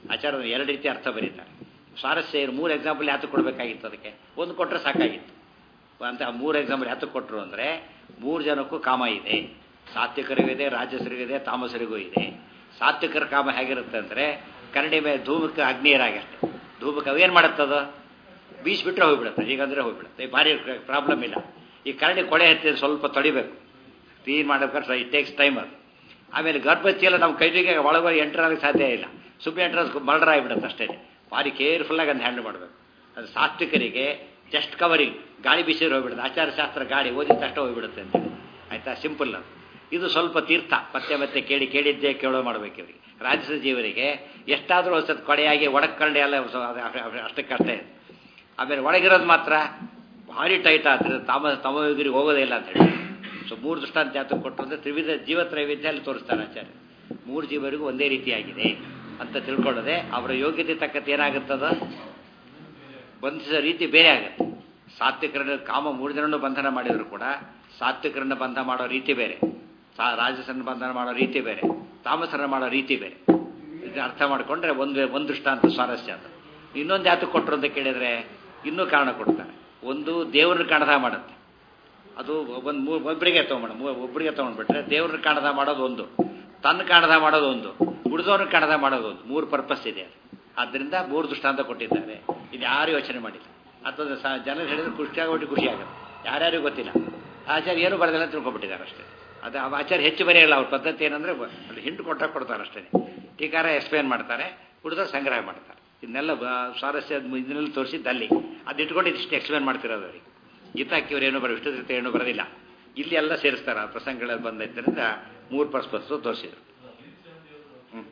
ಆಚಾರ್ಯರು ಎರಡು ರೀತಿ ಅರ್ಥ ಬರೀತಾರೆ ಸ್ವಾರಸ್ಯ ಏನು ಮೂರು ಎಕ್ಸಾಂಪಲ್ ಯಾತಕ್ಕೆ ಕೊಡಬೇಕಾಗಿತ್ತು ಅದಕ್ಕೆ ಒಂದು ಕೊಟ್ಟರೆ ಸಾಕಾಗಿತ್ತು ಅಂತ ಮೂರು ಎಕ್ಸಾಂಪಲ್ ಯಾತಕ್ಕೆ ಕೊಟ್ಟರು ಅಂದರೆ ಮೂರು ಜನಕ್ಕೂ ಕಾಮ ಇದೆ ಸಾತ್ವಿಕರಿಗೂ ಇದೆ ರಾಜಸರಿಗೂ ಇದೆ ತಾಮಸರಿಗೂ ಇದೆ ಸಾತ್ವಿಕರ ಕಾಮ ಹೇಗಿರುತ್ತೆ ಅಂದರೆ ಕರಡಿ ಮೇಲೆ ಧೂಮಕ್ಕೆ ಅಗ್ನಿಯರಾಗಷ್ಟೆ ಧೂಮಕ್ಕೆ ಅವೇನು ಮಾಡುತ್ತದು ಬೀಸ್ಬಿಟ್ರೆ ಹೋಗ್ಬಿಡುತ್ತೆ ಹೀಗಂದ್ರೆ ಹೋಗ್ಬಿಡುತ್ತೆ ಭಾರಿ ಪ್ರಾಬ್ಲಮ್ ಇಲ್ಲ ಈ ಕರಡಿ ಕೊಳೆ ಹತ್ತಿದ ಸ್ವಲ್ಪ ತೊಡಿಬೇಕು ಕ್ಲೀನ್ ಮಾಡಬೇಕಾದ್ರೆ ಇಟ್ ಟೇಕ್ಸ್ ಟೈಮ್ ಅದು ಆಮೇಲೆ ಗರ್ಭಚೀಲ ನಮ್ಮ ಕೈಗೆ ಒಳಗೆ ಎಂಟರ್ ಆಗಕ್ಕೆ ಸಾಧ್ಯ ಇಲ್ಲ ಸುಮ್ಮನೆ ಎಂಟರ್ ಮರ್ಡರ್ ಆಗಿಬಿಡುತ್ತೆ ಅಷ್ಟೇ ಭಾರಿ ಕೇರ್ಫುಲ್ಲಾಗಿ ಅದನ್ನ ಹ್ಯಾಂಡಲ್ ಮಾಡಬೇಕು ಅದು ಸಾತ್ವಿಕರಿಗೆ ಜಸ್ಟ್ ಕವರಿಂಗ್ ಗಾಳಿ ಬಿಸಿರು ಹೋಗ್ಬಿಡುತ್ತೆ ಆಚಾರಶಾಸ್ತ್ರ ಗಾಳಿ ಓದಿದ ತಕ್ಷಣ ಹೋಗ್ಬಿಡುತ್ತೆ ಅಂತ ಆಯ್ತಾ ಸಿಂಪಲ್ ಅದು ಇದು ಸ್ವಲ್ಪ ತೀರ್ಥ ಮತ್ತೆ ಮತ್ತೆ ಕೇಳಿ ಕೇಳಿದ್ದೇ ಕೇಳೋ ಮಾಡ್ಬೇಕು ಇವರಿಗೆ ರಾಜಸ ಜೀವರಿಗೆ ಎಷ್ಟಾದರೂ ಒಂದು ಕೊಡೆಯಾಗಿ ಒಡಕ್ಕಂಡೆ ಎಲ್ಲ ಅಷ್ಟಕ್ಕಷ್ಟೇ ಆಮೇಲೆ ಒಳಗಿರೋದು ಮಾತ್ರ ಭಾರಿ ಟೈಟ್ ಆದರೆ ತಮ್ಮ ತಮಗಿರಿಗೆ ಹೋಗೋದೇ ಇಲ್ಲ ಅಂತ ಹೇಳಿ ಸೊ ಮೂರು ದೃಷ್ಟಾಂತ ಜಾತಕ ಕೊಟ್ಟರು ಅಂದರೆ ತ್ರಿವಿಧ ಜೀವತ್ರೈವಿಧ್ಯ ಅಲ್ಲಿ ತೋರಿಸ್ತಾರೆ ಆಚಾರ್ಯ ಮೂರು ಜೀವರಿಗೂ ಒಂದೇ ರೀತಿಯಾಗಿದೆ ಅಂತ ತಿಳ್ಕೊಳ್ಳೋದೆ ಅವರ ಯೋಗ್ಯತೆ ತಕ್ಕಂತೆ ಏನಾಗುತ್ತದ ಬಂಧಿಸೋ ರೀತಿ ಬೇರೆ ಆಗುತ್ತೆ ಸಾತ್ವಿಕರನ್ನು ಕಾಮ ಮೂರು ಜನರನ್ನು ಬಂಧನ ಮಾಡಿದ್ರು ಕೂಡ ಸಾತ್ವಿಕರನ್ನು ಬಂಧ ಮಾಡೋ ರೀತಿ ಬೇರೆ ಸಾ ರಾಜಸರನ್ನು ಬಂಧನ ಮಾಡೋ ರೀತಿ ಬೇರೆ ತಾಮಸರನ್ನು ಮಾಡೋ ರೀತಿ ಬೇರೆ ಇದನ್ನ ಅರ್ಥ ಮಾಡಿಕೊಂಡ್ರೆ ಒಂದು ಒಂದು ದೃಷ್ಟಾಂತ ಸ್ವಾರಸ್ಯ ಅದು ಇನ್ನೊಂದು ಯಾತಕ್ಕೆ ಕೊಟ್ಟರು ಅಂತ ಕೇಳಿದರೆ ಇನ್ನೂ ಕಾರಣ ಕೊಡ್ತಾರೆ ಒಂದು ದೇವ್ರನ್ನ ಕಾಣದ ಮಾಡುತ್ತೆ ಅದು ಒಂದು ಮೂರು ಒಬ್ಬರಿಗೆ ತೊಗೊಂಡು ಒಬ್ಬರಿಗೆ ತೊಗೊಂಡ್ಬಿಟ್ರೆ ದೇವ್ರನ್ನ ಕಾಣದ ಮಾಡೋದು ಒಂದು ತನ್ನ ಕಾಣದ ಮಾಡೋದು ಒಂದು ಉಳಿದವ್ರನ್ನ ಕಾಣದ ಮಾಡೋದು ಒಂದು ಮೂರು ಪರ್ಪಸ್ ಇದೆ ಆದ್ದರಿಂದ ಮೂರು ದೃಷ್ಟಾಂತ ಕೊಟ್ಟಿದ್ದಾರೆ ಇದು ಯಾರು ಯೋಚನೆ ಮಾಡಿಲ್ಲ ಅಥವಾ ಸ ಜನರು ಹೇಳಿದ್ರೆ ಖುಷಿಯಾಗೋಟಿ ಖುಷಿ ಆಗುತ್ತೆ ಯಾರ್ಯಾರಿಗೂ ಗೊತ್ತಿಲ್ಲ ಆಚಾರ್ಯ ಏನು ಬರೋದಿಲ್ಲ ಅಂತ ತಿಳ್ಕೊಬಿಟ್ಟಿದ್ದಾರೆ ಅಷ್ಟೇ ಅದು ಆ ಆಚಾರ್ಯ ಹೆಚ್ಚು ಬರೆಯಲ್ಲ ಅವ್ರ ಪದ್ಧತಿ ಏನಂದರೆ ಅಲ್ಲಿ ಹಿಂಟು ಕೊಟ್ಟ ಕೊಡ್ತಾರೆ ಅಷ್ಟೇ ಟೀಕಾರ ಎಕ್ಸ್ಪ್ಲೇನ್ ಮಾಡ್ತಾರೆ ಉಳಿದವ್ರು ಸಂಗ್ರಹ ಮಾಡ್ತಾರೆ ಇದನ್ನೆಲ್ಲ ಸ್ವಾರಸ್ಯ ಇದನ್ನೆಲ್ಲ ತೋರಿಸಿದ್ದು ಅಲ್ಲಿ ಅದು ಇಟ್ಕೊಂಡು ಇದಿಷ್ಟು ಎಕ್ಸ್ಪ್ಲೇನ್ ಮಾಡ್ತಿರೋದು ಅವರಿಗೆ ಗೀತಾಕಿಯವರು ಏನೂ ಬರೋ ವಿಷ್ಣು ಏನೂ ಬರೋದಿಲ್ಲ ಇಲ್ಲಿ ಎಲ್ಲ ಸೇರಿಸ್ತಾರೆ ಆ ಪ್ರಸಂಗಗಳಲ್ಲಿ ಬಂದದ್ದರಿಂದ ಮೂರು ಪರ್ಸ್ಪಸ್ಸು ತೋರಿಸಿದ್ರು ಹ್ಞೂ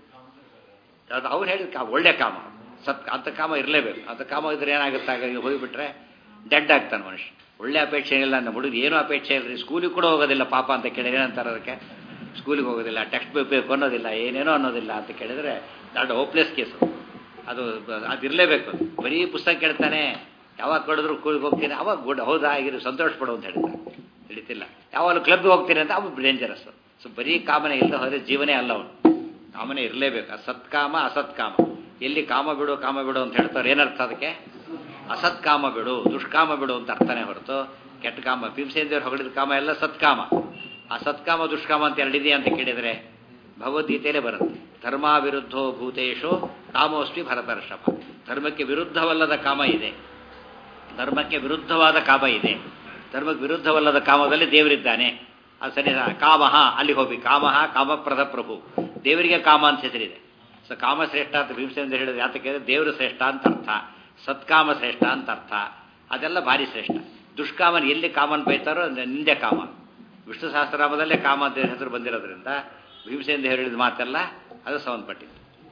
ಅದು ಅವ್ರು ಹೇಳಿದ ಕಾಮ ಒಳ್ಳೆ ಕಾಮ ಸತ್ ಅಂಥ ಕಾಮ ಇರಲೇಬೇಕು ಅಂಥ ಕಾಮ ಇದ್ರೆ ಏನಾಗುತ್ತೆ ಆಗ ಈಗ ಹೋಗಿಬಿಟ್ರೆ ಡೆಡ್ ಆಗ್ತಾನೆ ಮನುಷ್ಯ ಒಳ್ಳೆ ಅಪೇಕ್ಷೆ ಇಲ್ಲ ನಮ್ಮ ಹುಡುಗ ಏನೂ ಅಪೇಕ್ಷೆ ಇಲ್ಲ ಸ್ಕೂಲಿಗೆ ಕೂಡ ಹೋಗೋದಿಲ್ಲ ಪಾಪ ಅಂತ ಕೇಳಿದ್ರೆ ಏನಂತಾರೆ ಅದಕ್ಕೆ ಸ್ಕೂಲಿಗೆ ಹೋಗೋದಿಲ್ಲ ಟೆಕ್ಸ್ಟ್ ಬುಕ್ ಬೇಕು ಅನ್ನೋದಿಲ್ಲ ಏನೇನೋ ಅನ್ನೋದಿಲ್ಲ ಅಂತ ಕೇಳಿದ್ರೆ ದೊಡ್ಡ ಹೋಪ್ಲೆಸ್ ಕೇಸು ಅದು ಅದು ಇರಲೇಬೇಕು ಬರೀ ಪುಸ್ತಕ ಕೇಳ್ತಾನೆ ಯಾವಾಗ ಕಡಿದ್ರು ಕೂಲಿಗೆ ಹೋಗ್ತೀನಿ ಅವಾಗ ಗುಡ್ ಹೌದಾ ಆಗಿರು ಸಂತೋಷ ಪಡು ಅಂತ ಹೇಳ್ತಾರೆ ಹಿಡಿತಿಲ್ಲ ಯಾವಾಗಲೂ ಕ್ಲಬ್ಗೆ ಹೋಗ್ತೀನಿ ಅಂತ ಅವು ಡೇಂಜರಸ್ ಸೊ ಬರೀ ಕಾಮನೆ ಇಲ್ಲದೆ ಹೋದರೆ ಜೀವನೇ ಅಲ್ಲ ಅವನು ಕಾಮನೆ ಇರಲೇಬೇಕು ಸತ್ಕಾಮ ಅಸತ್ಕಾಮ ಎಲ್ಲಿ ಕಾಮ ಬಿಡು ಕಾಮ ಬಿಡು ಅಂತ ಹೇಳ್ತಾರೆ ಏನರ್ಥ ಅದಕ್ಕೆ ಅಸತ್ಕಾಮ ಬಿಡು ದುಷ್ಕಾಮ ಬಿಡು ಅಂತ ಅರ್ಥನೇ ಹೊರತು ಕೆಟ್ಟ ಕಾಮ ಭೀಮಸೇಂದ್ರ ಹೊಗಳಿದ ಕಾಮ ಎಲ್ಲ ಸತ್ಕಾಮ ಆ ಸತ್ಕಾಮ ದುಷ್ಕಾಮ ಅಂತ ಎರಡಿದೆಯಾ ಅಂತ ಕೇಳಿದರೆ ಭಗವದ್ಗೀತೆಯಲ್ಲೇ ಬರುತ್ತೆ ಧರ್ಮ ವಿರುದ್ಧೋ ಭೂತೇಶು ಕಾಮೋಸ್ಮಿ ಭರತರ್ಷಭ ಧರ್ಮಕ್ಕೆ ವಿರುದ್ಧವಲ್ಲದ ಕಾಮ ಇದೆ ಧರ್ಮಕ್ಕೆ ವಿರುದ್ಧವಾದ ಕಾಮ ಇದೆ ಧರ್ಮಕ್ಕೆ ವಿರುದ್ಧವಲ್ಲದ ಕಾಮದಲ್ಲಿ ದೇವರಿದ್ದಾನೆ ಅದು ಸರಿ ಕಾಮಹ ಅಲ್ಲಿಗೆ ಹೋಗಿ ಕಾಮಹ ಕಾಮಪ್ರದ ಪ್ರಭು ದೇವರಿಗೆ ಕಾಮ ಅಂತ ಹೆಸರಿದೆ ಸೊ ಕಾಮ ಶ್ರೇಷ್ಠ ಅಂತ ಭೀಮಸೇಂದ್ರ ಹೇಳಿದ್ರೆ ಯಾತಕ್ಕೆ ದೇವರು ಶ್ರೇಷ್ಠ ಅಂತ ಅರ್ಥ ಸತ್ಕಾಮ ಶ್ರೇಷ್ಠ ಅಂತ ಅರ್ಥ ಅದೆಲ್ಲ ಭಾರಿ ಶ್ರೇಷ್ಠ ದುಷ್ಕಾಮನ್ ಎಲ್ಲಿ ಕಾಮನ್ ಬೈತಾರೋ ನಿಂದೆ ಕಾಮ ವಿಷ್ಣು ಸಹಸ್ರನಾಮದಲ್ಲೇ ಕಾಮ ಅಂತ ಹೆಸರು ಬಂದಿರೋದ್ರಿಂದ ಭೀಮಸೇಂದ್ರ ಹೇಳಿದ ಮಾತೆಲ್ಲ ಅದು ಸಂಬಂಧಪಟ್ಟಿದ್ದು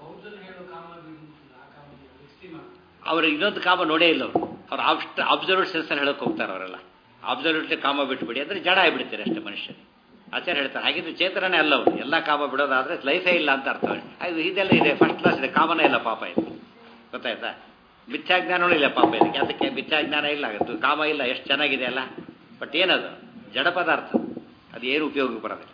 ಅವರು ಇನ್ನೊಂದು ಕಾಮ ನೋಡೇ ಇಲ್ಲ ಅವರು ಅವ್ರು ಆಬ್ಸ್ಟ್ ಅಬ್ಸರ್ವ್ಡ್ ಸೆನ್ಸಲ್ಲಿ ಹೇಳೋಕೆ ಹೋಗ್ತಾರೆ ಅವರೆಲ್ಲ ಅಬ್ಸರ್ವ್ಟ್ಲಿ ಕಾಮ ಬಿಟ್ಬಿಡಿ ಅಂದರೆ ಜಡ ಆಗಿಬಿಡ್ತೀರಿ ಅಷ್ಟೇ ಮನುಷ್ಯ ಆಚಾರ್ಯ ಹೇಳ್ತಾರೆ ಹಾಗಿದ್ರೆ ಚೇತನನೇ ಅಲ್ಲ ಅವರು ಎಲ್ಲ ಕಾಮ ಬಿಡೋದಾದ್ರೆ ಲೈಫೇ ಇಲ್ಲ ಅಂತ ಅರ್ಥ ಅದು ಇದೆಲ್ಲ ಇದೆ ಫಸ್ಟ್ ಕ್ಲಾಸ್ ಇದೆ ಕಾಮನೇ ಇಲ್ಲ ಪಾಪ ಇದು ಗೊತ್ತಾಯ್ತಾ ಮಿಥ್ಯಾಜ್ಞಾನವೂ ಇಲ್ಲ ಪಾಪ ಇದಕ್ಕೆ ಅದಕ್ಕೆ ಮಿಥ್ಯಾಜ್ಞಾನ ಇಲ್ಲ ಅದು ಕಾಮ ಇಲ್ಲ ಎಷ್ಟು ಚೆನ್ನಾಗಿದೆ ಅಲ್ಲ ಬಟ್ ಏನದು ಜಡ ಪದಾರ್ಥ ಅದು ಏನು ಉಪಯೋಗಕ್ಕೆ ಬರೋದಿಲ್ಲ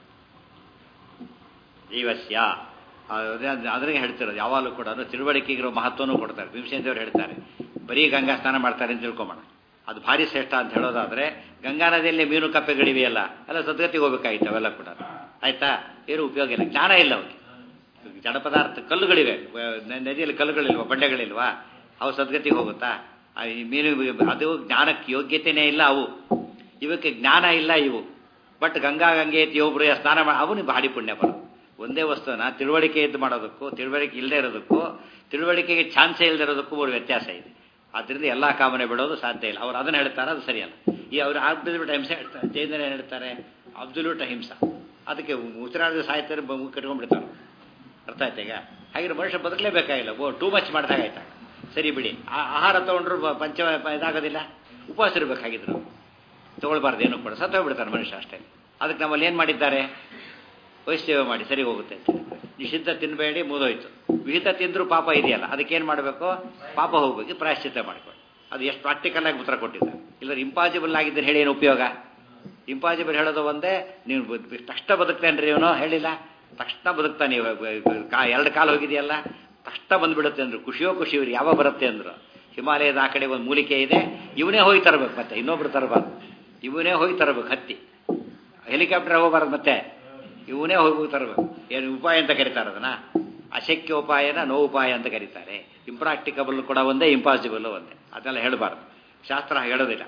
ಜೀವಸ್ಯ ಅದ್ರಿಗೆ ಹೇಳ್ತಿರೋದು ಯಾವಾಗಲೂ ಕೂಡ ಅದು ತಿಳುವಳಿಕೆಗಿರೋ ಮಹತ್ವನೂ ಕೊಡ್ತಾರೆ ಭೀಮಸೇಂದ್ರವ್ರು ಹೇಳ್ತಾರೆ ಬರೀ ಗಂಗಾ ಸ್ನಾನ ಮಾಡ್ತಾರೆ ಅಂತ ತಿಳ್ಕೊಂಬೋಣ ಅದು ಭಾರಿ ಶ್ರೇಷ್ಠ ಅಂತ ಹೇಳೋದಾದ್ರೆ ಗಂಗಾ ನದಿಯಲ್ಲಿ ಮೀನು ಕಪ್ಪೆಗಳಿವೆಯಲ್ಲ ಎಲ್ಲ ಸದ್ಗತಿಗೆ ಹೋಗ್ಬೇಕಾಗಿತ್ತು ಅವೆಲ್ಲ ಕೂಡ ಆಯ್ತಾ ಏನು ಉಪಯೋಗ ಇಲ್ಲ ಜ್ಞಾನ ಇಲ್ಲ ಅವ್ರಿಗೆ ಜಡ ಪದಾರ್ಥ ಕಲ್ಲುಗಳಿವೆ ನದಿಯಲ್ಲಿ ಕಲ್ಲುಗಳಿಲ್ವಾ ಬಂಡೆಗಳಿಲ್ವಾ ಅವು ಸದ್ಗತಿಗೆ ಹೋಗುತ್ತಾ ಈ ಮೀನು ಅದು ಜ್ಞಾನಕ್ಕೆ ಯೋಗ್ಯತೆಯೇ ಇಲ್ಲ ಅವು ಇವಕ್ಕೆ ಜ್ಞಾನ ಇಲ್ಲ ಇವು ಬಟ್ ಗಂಗಾ ಗಂಗೆ ಒಬ್ಬರು ಸ್ನಾನ ಮಾಡಿ ಅವನು ಭಾರಿ ಪುಣ್ಯ ಬರೋದು ಒಂದೇ ವಸ್ತುನ ತಿಳುವಳಿಕೆ ಎದ್ದು ಮಾಡೋದಕ್ಕೂ ತಿಳುವಳಿಕೆ ಇಲ್ಲದೆ ಇರೋದಕ್ಕೂ ತಿಳುವಳಿಕೆಗೆ ಚಾನ್ಸೇ ಇಲ್ಲದೆ ಇರೋದಕ್ಕೂ ಒಂದು ವ್ಯತ್ಯಾಸ ಇದೆ ಆದ್ದರಿಂದ ಎಲ್ಲ ಕಾಮನೆ ಬಿಡೋದು ಸಾಧ್ಯ ಇಲ್ಲ ಅವ್ರು ಅದನ್ನು ಹೇಳ್ತಾರೆ ಅದು ಸರಿಯಲ್ಲ ಈ ಅವರು ಅಬ್ಸಲ್ಯೂಟ್ ಅಹಿಂಸೆ ಹೇಳ್ತಾರೆ ಜೈನರು ಏನು ಹೇಳ್ತಾರೆ ಅಬ್ಸಲ್ಯೂಟ್ ಅಹಿಂಸಾ ಅದಕ್ಕೆ ಉಸಿರಾಡಿದ ಸಾಯ್ತಾರೆ ಕಟ್ಕೊಂಡ್ಬಿಡ್ತಾರೆ ಅರ್ಥ ಆಯ್ತು ಈಗ ಹಾಗೆ ಮನುಷ್ಯ ಬದುಕಲೇಬೇಕಾಗಿಲ್ಲ ಓ ಟೂ ಮಚ್ ಮಾಡಿದಾಗ ಆಯ್ತಾಗ ಸರಿ ಬಿಡಿ ಆಹಾರ ತೊಗೊಂಡ್ರು ಪಂಚ ಇದಾಗೋದಿಲ್ಲ ಉಪವಾಸ ಇರಬೇಕಾಗಿದ್ರು ತೊಗೊಳ್ಬಾರ್ದು ಏನು ಕೂಡ ಸತ್ತೋಗ್ಬಿಡ್ತಾರೆ ಮನುಷ್ಯ ಅಷ್ಟೇ ಅದಕ್ಕೆ ನಮ್ಮಲ್ಲಿ ಏನು ಮಾಡಿದ್ದಾರೆ ವೈಷ್ಣವ ಮಾಡಿ ಸರಿ ಹೋಗುತ್ತೆ ಅಂತ ನಿಷಿದ್ಧ ತಿನ್ನಬೇಡಿ ಮುದೋಯ್ತು ವಿಹಿತ ತಿಂದರೂ ಪಾಪ ಇದೆಯಲ್ಲ ಅದಕ್ಕೇನು ಮಾಡಬೇಕು ಪಾಪ ಹೋಗ್ಬೇಕು ಪ್ರಾಯಶ್ಚಿತ್ತ ಮಾಡ್ಕೊಳ್ಳಿ ಅದು ಎಷ್ಟು ಪ್ರಾಕ್ಟಿಕಲ್ ಆಗಿ ಉತ್ತರ ಕೊಟ್ಟಿದ್ದಾರೆ ಇಲ್ಲ ಇಂಪಾಸಿಬಲ್ ಆಗಿದ್ದರೆ ಹೇಳಿ ಏನು ಉಪಯೋಗ ಇಂಪಾಸಿಬಲ್ ಹೇಳೋದು ಒಂದೇ ನೀವು ತಕ್ಷಣ ಬದುಕ್ತೇನ್ರಿ ಇವನು ಹೇಳಿಲ್ಲ ತಕ್ಷಣ ಬದುಕ್ತಾನೆ ಕಾ ಎರಡು ಕಾಲು ಹೋಗಿದೆಯಲ್ಲ ತಕ್ಷಣ ಬಂದ್ಬಿಡುತ್ತೆ ಅಂದ್ರು ಖುಷಿಯೋ ಖುಷಿ ಇವ್ರು ಯಾವಾಗ ಬರುತ್ತೆ ಅಂದ್ರು ಹಿಮಾಲಯದ ಆ ಕಡೆ ಒಂದು ಮೂಲಿಕೆ ಇದೆ ಇವನೇ ಹೋಗಿ ತರಬೇಕು ಮತ್ತೆ ಇನ್ನೊಬ್ರು ತರಬಾರ್ದು ಇವನೇ ಹೋಗಿ ತರಬೇಕು ಹತ್ತಿ ಹೆಲಿಕಾಪ್ಟರ್ ಹೋಗಬಾರ್ದು ಮತ್ತೆ ಇವನೇ ಹೋಗಿ ತರಬೇಕು ಏನು ಉಪಾಯ ಅಂತ ಕರೀತಾರೆ ಅದನ್ನ ಅಶಕ್ಯ ಉಪಾಯನ ನೋ ಉಪಾಯ ಅಂತ ಕರೀತಾರೆ ಇಂಪ್ರಾಕ್ಟಿಕಬಲ್ ಕೂಡ ಒಂದೇ ಇಂಪಾಸಿಬಲ್ ಒಂದೇ ಅದೆಲ್ಲ ಹೇಳಬಾರ್ದು ಶಾಸ್ತ್ರ ಹೇಳೋದಿಲ್ಲ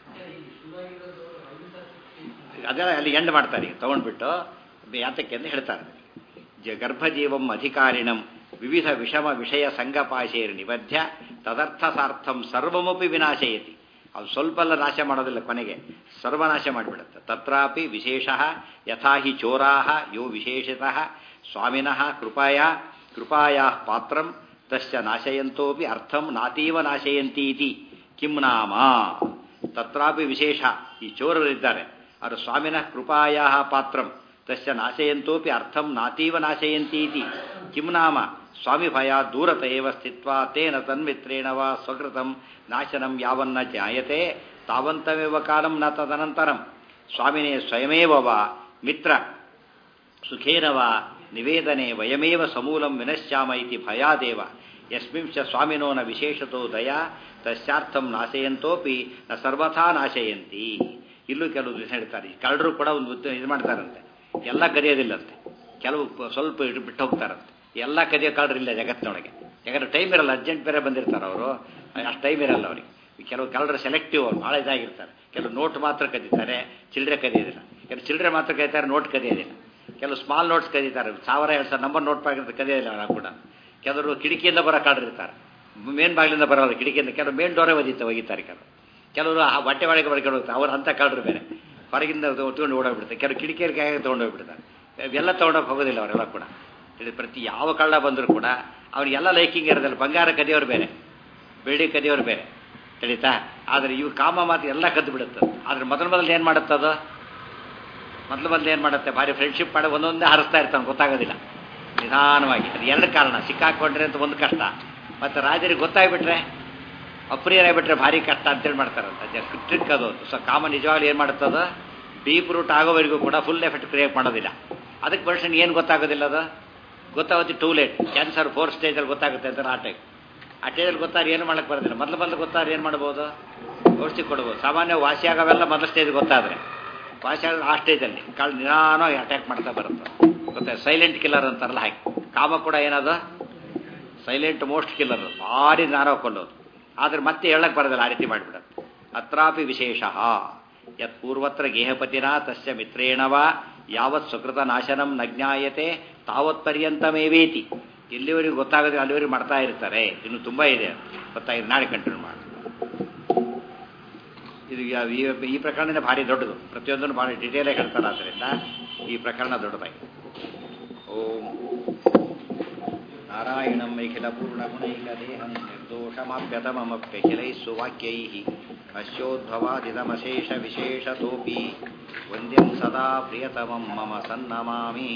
ಅದೆಲ್ಲ ಅಲ್ಲಿ ಎಂಡ್ ಮಾಡ್ತಾರೆ ಈಗ ತಗೊಂಡ್ಬಿಟ್ಟು ಯಾತಕ್ಕೆ ಅಂತ ಹೇಳ್ತಾರೆ ಜ ಗರ್ಭಜೀವಂ ಅಧಿಕಾರಿಣಂ ವಿವಿಧ ವಿಷಮ ವಿಷಯ ಸಂಗಪಾಶೇರ್ ನಿಬದ್ಧ ತದರ್ಥಸಾರ್ಥಂ ಸರ್ವಮಪಿ ವಿನಾಶಯತಿ ಅದು ಸ್ವಲ್ಪ ಎಲ್ಲ ನಾಶ ಮಾಡೋದಿಲ್ಲ ಕೊನೆಗೆ ಸರ್ವನಾಶ ಮಾಡಿಬಿಡುತ್ತೆ ತತ್ರಾಪಿ ವಿಶೇಷ ಯಥಾ ಹಿ ಚೋರಾ ಯೋ ವಿಶೇಷತಃ ಸ್ವಾಮಿನಃ ಕೃಪಾಯ ಕೃಪಾಯ ಪಾತ್ರಂ ತಸ್ಯ ನಾಶಯಂತೋಪಿ ಅರ್ಥಂ ನಾತೀವ ನಾಶಯಂತೀತಿ ಕಿಂ ನಾಮ ತತ್ರಾಪಿ ವಿಶೇಷ ಈ ಚೋರರಿದ್ದಾರೆ ಅವರು ಸ್ವಾಮಿನಃ ಕೃಪಾಯ ಪಾತ್ರಂ ತಸ್ಯ ನಾಶಯಂತೋಪಿ ಅರ್ಥಂ ನಾತೀವ ನಾಶಯಂತೀತಿ ಕಿಂ ನಾಮ ಸ್ವಾಮಿ ಭಯ ದೂರತ ಏವ ಸ್ಥಿತ್ವಾ ತೇನ ತನ್ಮಿತ್ರೇಣ ವಾ ಸ್ವಕೃತಂ ನಾಶನಂ ಯಾವನ್ನ ಜಾಯತೆ ತಾವಂತಮೇವ ಕಾಲಂ ನ ತದನಂತರಂ ಸ್ವಾಮಿನೇ ಸ್ವಯಮೇವ ವಾ ಮಿತ್ರ ಸುಖೇನ ವಾ ನಿವೇದನೆ ವಯಮೇವ ಸಮೂಲಂ ವಿನಶ್ಯಾಮ ಇತಿ ಭಯಾದೇವ ಯಸ್ಮಿಂಶ ಸ್ವಾಮಿನೋ ನ ವಿಶೇಷತೋ ದಯಾ ತಸ್ಯಾರ್ಥಂ ನಾಶಯಂತೋಪಿ ನ ಸರ್ವಥಾ ನಾಶಯಂತಿ ಇಲ್ಲೂ ಕೆಲವು ದಿವಸ ಹೇಳ್ತಾರೆ ಕಳ್ಳರು ಕೂಡ ಒಂದು ಇದು ಮಾಡ್ತಾರಂತೆ ಎಲ್ಲ ಕದಿಯೋದಿಲ್ಲಂತೆ ಕೆಲವು ಸ್ವಲ್ಪ ಬಿಟ್ಟು ಹೋಗ್ತಾರಂತೆ ಎಲ್ಲ ಕದಿಯೋ ಕಳ್ಳರು ಇಲ್ಲ ಜಗತ್ತಿನೊಳಗೆ ಯಾಕಂದ್ರೆ ಟೈಮ್ ಇರಲ್ಲ ಅರ್ಜೆಂಟ್ ಬೇರೆ ಬಂದಿರ್ತಾರೆ ಅವರು ಅಷ್ಟು ಟೈಮ್ ಇರಲ್ಲ ಅವ್ರಿಗೆ ಕೆಲವು ಕಳ್ಳರು ಸೆಲೆಕ್ಟಿವ್ ಅವ್ರು ಭಾಳ ಇದಾಗಿರ್ತಾರೆ ಕೆಲವು ನೋಟ್ ಮಾತ್ರ ಕದೀತಾರೆ ಚಿಲ್ಲರೆ ಕದಿಯೋದಿಲ್ಲ ಕೆಲವು ಚಿಲ್ಲರೆ ಮಾತ್ರ ಕದೀತಾರೆ ನೋಟ್ ಕದಿಯೋದಿಲ್ಲ ಕೆಲವು ಸ್ಮಾಲ್ ನೋಟ್ಸ್ ಕದೀತಾರೆ ಸಾವಿರ ಎರಡು ಸಾವಿರ ನಂಬರ್ ನೋಟ್ ಪಾಕಿರ್ತಾರೆ ಕದಿಯೋದಿಲ್ಲ ನಾವು ಕೂಡ ಕೆಲವರು ಕಿಟಕಿಯಿಂದ ಬರೋ ಕಳ್ಳರಿರ್ತಾರೆ ಮೇನ್ ಬಾಗಿಲಿಂದ ಬರೋಲ್ಲ ಕಿಟಕಿಯಿಂದ ಕೆಲವು ಮೇನ್ ಡೋರೇ ಒದೀತ ಒಗಿತಾರೆ ಕೆಲವರು ಕೆಲವರು ಆ ಬಟ್ಟೆ ಒಳಗೆ ಬರ್ಕೊಂಡು ಹೋಗ್ತಾರೆ ಅವ್ರು ಅಂಥ ಕಳ್ಳರು ಬೇರೆ ಹೊರಗಿಂದ ತೊಗೊಂಡು ಓಡೋಗ್ಬಿಡ್ತಾರೆ ಕೆಲವು ಕಿಟಕಿಯಲ್ಲಿ ಕೈ ತೊಗೊಂಡೋಗ್ಬಿಡ್ತಾರೆ ಇವೆಲ್ಲ ತೊಗೊಂಡೋಗಿ ಹೋಗೋದಿಲ್ಲ ಅವರೆಲ್ಲ ಕೂಡ ಇದು ಪ್ರತಿ ಯಾವ ಕಳ್ಳ ಬಂದರೂ ಕೂಡ ಅವ್ರಿಗೆಲ್ಲ ಲೈಕಿಂಗ್ ಇರೋದಿಲ್ಲ ಬಂಗಾರ ಕದಿಯೋರು ಬೇರೆ ಬೆಳ್ಳಿ ಕದಿಯೋರು ಬೇರೆ ತಿಳಿತಾ ಆದರೆ ಇವು ಕಾಮ ಮಾತು ಎಲ್ಲ ಕದ್ದು ಬಿಡುತ್ತೆ ಆದ್ರೆ ಮೊದಲು ಮೊದಲು ಏನು ಮಾಡುತ್ತದು ಮೊದಲು ಮೊದಲು ಏನು ಮಾಡುತ್ತೆ ಭಾರಿ ಫ್ರೆಂಡ್ಶಿಪ್ ಮಾಡಿ ಒಂದೊಂದೇ ಹರಿಸ್ತಾ ಇರ್ತಾನೆ ಗೊತ್ತಾಗೋದಿಲ್ಲ ನಿಧಾನವಾಗಿ ಅದು ಎರಡು ಕಾರಣ ಸಿಕ್ಕಾಕೊಂಡ್ರೆ ಅಂತ ಒಂದು ಕಷ್ಟ ಮತ್ತು ರಾಜರಿಗೆ ಗೊತ್ತಾಗ್ಬಿಟ್ರೆ ಅಪ್ರಿಯರಾಗ್ಬಿಟ್ರೆ ಭಾರಿ ಕಷ್ಟ ಅಂತೇಳಿ ಮಾಡ್ತಾರಂತ ಟ್ರಿಕ್ ಅದು ಸೊ ಕಾಮ ನಿಜವಾಗ್ಲೂ ಏನು ಮಾಡುತ್ತದ ಡೀಪ್ ರೂಟ್ ಆಗೋವರೆಗೂ ಕೂಡ ಫುಲ್ ಎಫೆಕ್ಟ್ ಕ್ರಿಯೇಟ್ ಮಾಡೋದಿಲ್ಲ ಅದಕ್ಕೆ ಮನುಷ್ಯನ್ ಏನು ಗೊತ್ತಾಗೋದಿಲ್ಲ ಅದು ಗೊತ್ತಾಗುತ್ತೆ ಟೂ ಲೇಟ್ ಕ್ಯಾನ್ಸರ್ ಫೋರ್ ಸ್ಟೇಜಲ್ಲಿ ಗೊತ್ತಾಗುತ್ತೆ ಅಂತ ಆ ಟೈಪ್ ಆ ಸ್ಟೇಜಲ್ಲಿ ಗೊತ್ತಾದ್ರೆ ಏನು ಮಾಡಕ್ಕೆ ಬರೋದಿಲ್ಲ ಮೊದಲು ಮೊದಲು ಗೊತ್ತಾದ್ರೆ ಏನು ಮಾಡ್ಬೋದು ಔಷಧಿ ಕೊಡ್ಬೋದು ಸಾಮಾನ್ಯ ವಾಸಿ ಆಗೋವೆಲ್ಲ ಮೊದಲ ಸ್ಟೇಜ್ ಗೊತ್ತಾದರೆ ವಾಸಿ ಆಗ ಆ ಸ್ಟೇಜಲ್ಲಿ ಕಾಳು ನಿಧಾನವಾಗಿ ಅಟ್ಯಾಕ್ ಮಾಡ್ತಾ ಬರುತ್ತೆ ಗೊತ್ತಾ ಸೈಲೆಂಟ್ ಕಿಲ್ಲರ್ ಅಂತಾರಲ್ಲ ಹಾಕಿ ಕಾಮ ಕೂಡ ಏನದು ಸೈಲೆಂಟ್ ಮೋಸ್ಟ್ ಕಿಲ್ಲರ್ ಭಾರಿ ನಾರ ಹಾಕೊಂಡೋದು ಆದ್ರೆ ಮತ್ತೆ ಹೇಳಕ್ ಬರೋದಿಲ್ಲ ಆ ರೀತಿ ಮಾಡಿಬಿಡತ್ತೆ ಅತ್ರಾಪಿ ವಿಶೇಷ ಯತ್ ಪೂರ್ವತ್ರ ಗೇಹಪತಿನ ತಸ್ಯ ಮಿತ್ರೇಣವ ಯಾವತ್ ಸುಕೃತ ನಾಶನಂ ನ ಜ್ಞಾಯತೆ ತಾವತ್ ಪರ್ಯಂತಮೇವೇತಿ ಎಲ್ಲಿವರೆಗೂ ಗೊತ್ತಾಗದೆ ಅಲ್ಲಿವರೆಗೂ ಮಾಡ್ತಾ ಇರ್ತಾರೆ ಇನ್ನು ತುಂಬಾ ಇದೆ ಗೊತ್ತಾಗಿದೆ ನಾಳೆ ಕಂಟಿನ್ಯೂ ಮಾಡಿ ಇದು ಈ ಪ್ರಕರಣನೇ ಭಾರಿ ದೊಡ್ಡದು ಪ್ರತಿಯೊಂದನ್ನು ಭಾರಿ ಡಿಟೇಲಾಗಿ ಹೇಳ್ತಾರೆ ಆದ್ದರಿಂದ ಈ ಪ್ರಕರಣ ದೊಡ್ಡದಾಗಿದೆ ಓಂ ನಾರಾಯಣಂ ನಿಖಿಲ ಪೂರ್ಣಗುಣೈಕದೇಹಂ ನಿರ್ದೋಷಮಾಪ್ಯತಮಮಪ್ಯಖಿಲೈः ಸುವಾಕ್ಯೈः ಅಶ್ಯೋದ್ಭವಾದಿದಮಶೇಷ ವಿಶೇಷತೋಪಿ ವಂದ್ಯಂ ಸದಾ ಪ್ರಿಯತಮಂ ಮಮ ಸನ್ನಮಾಮಿ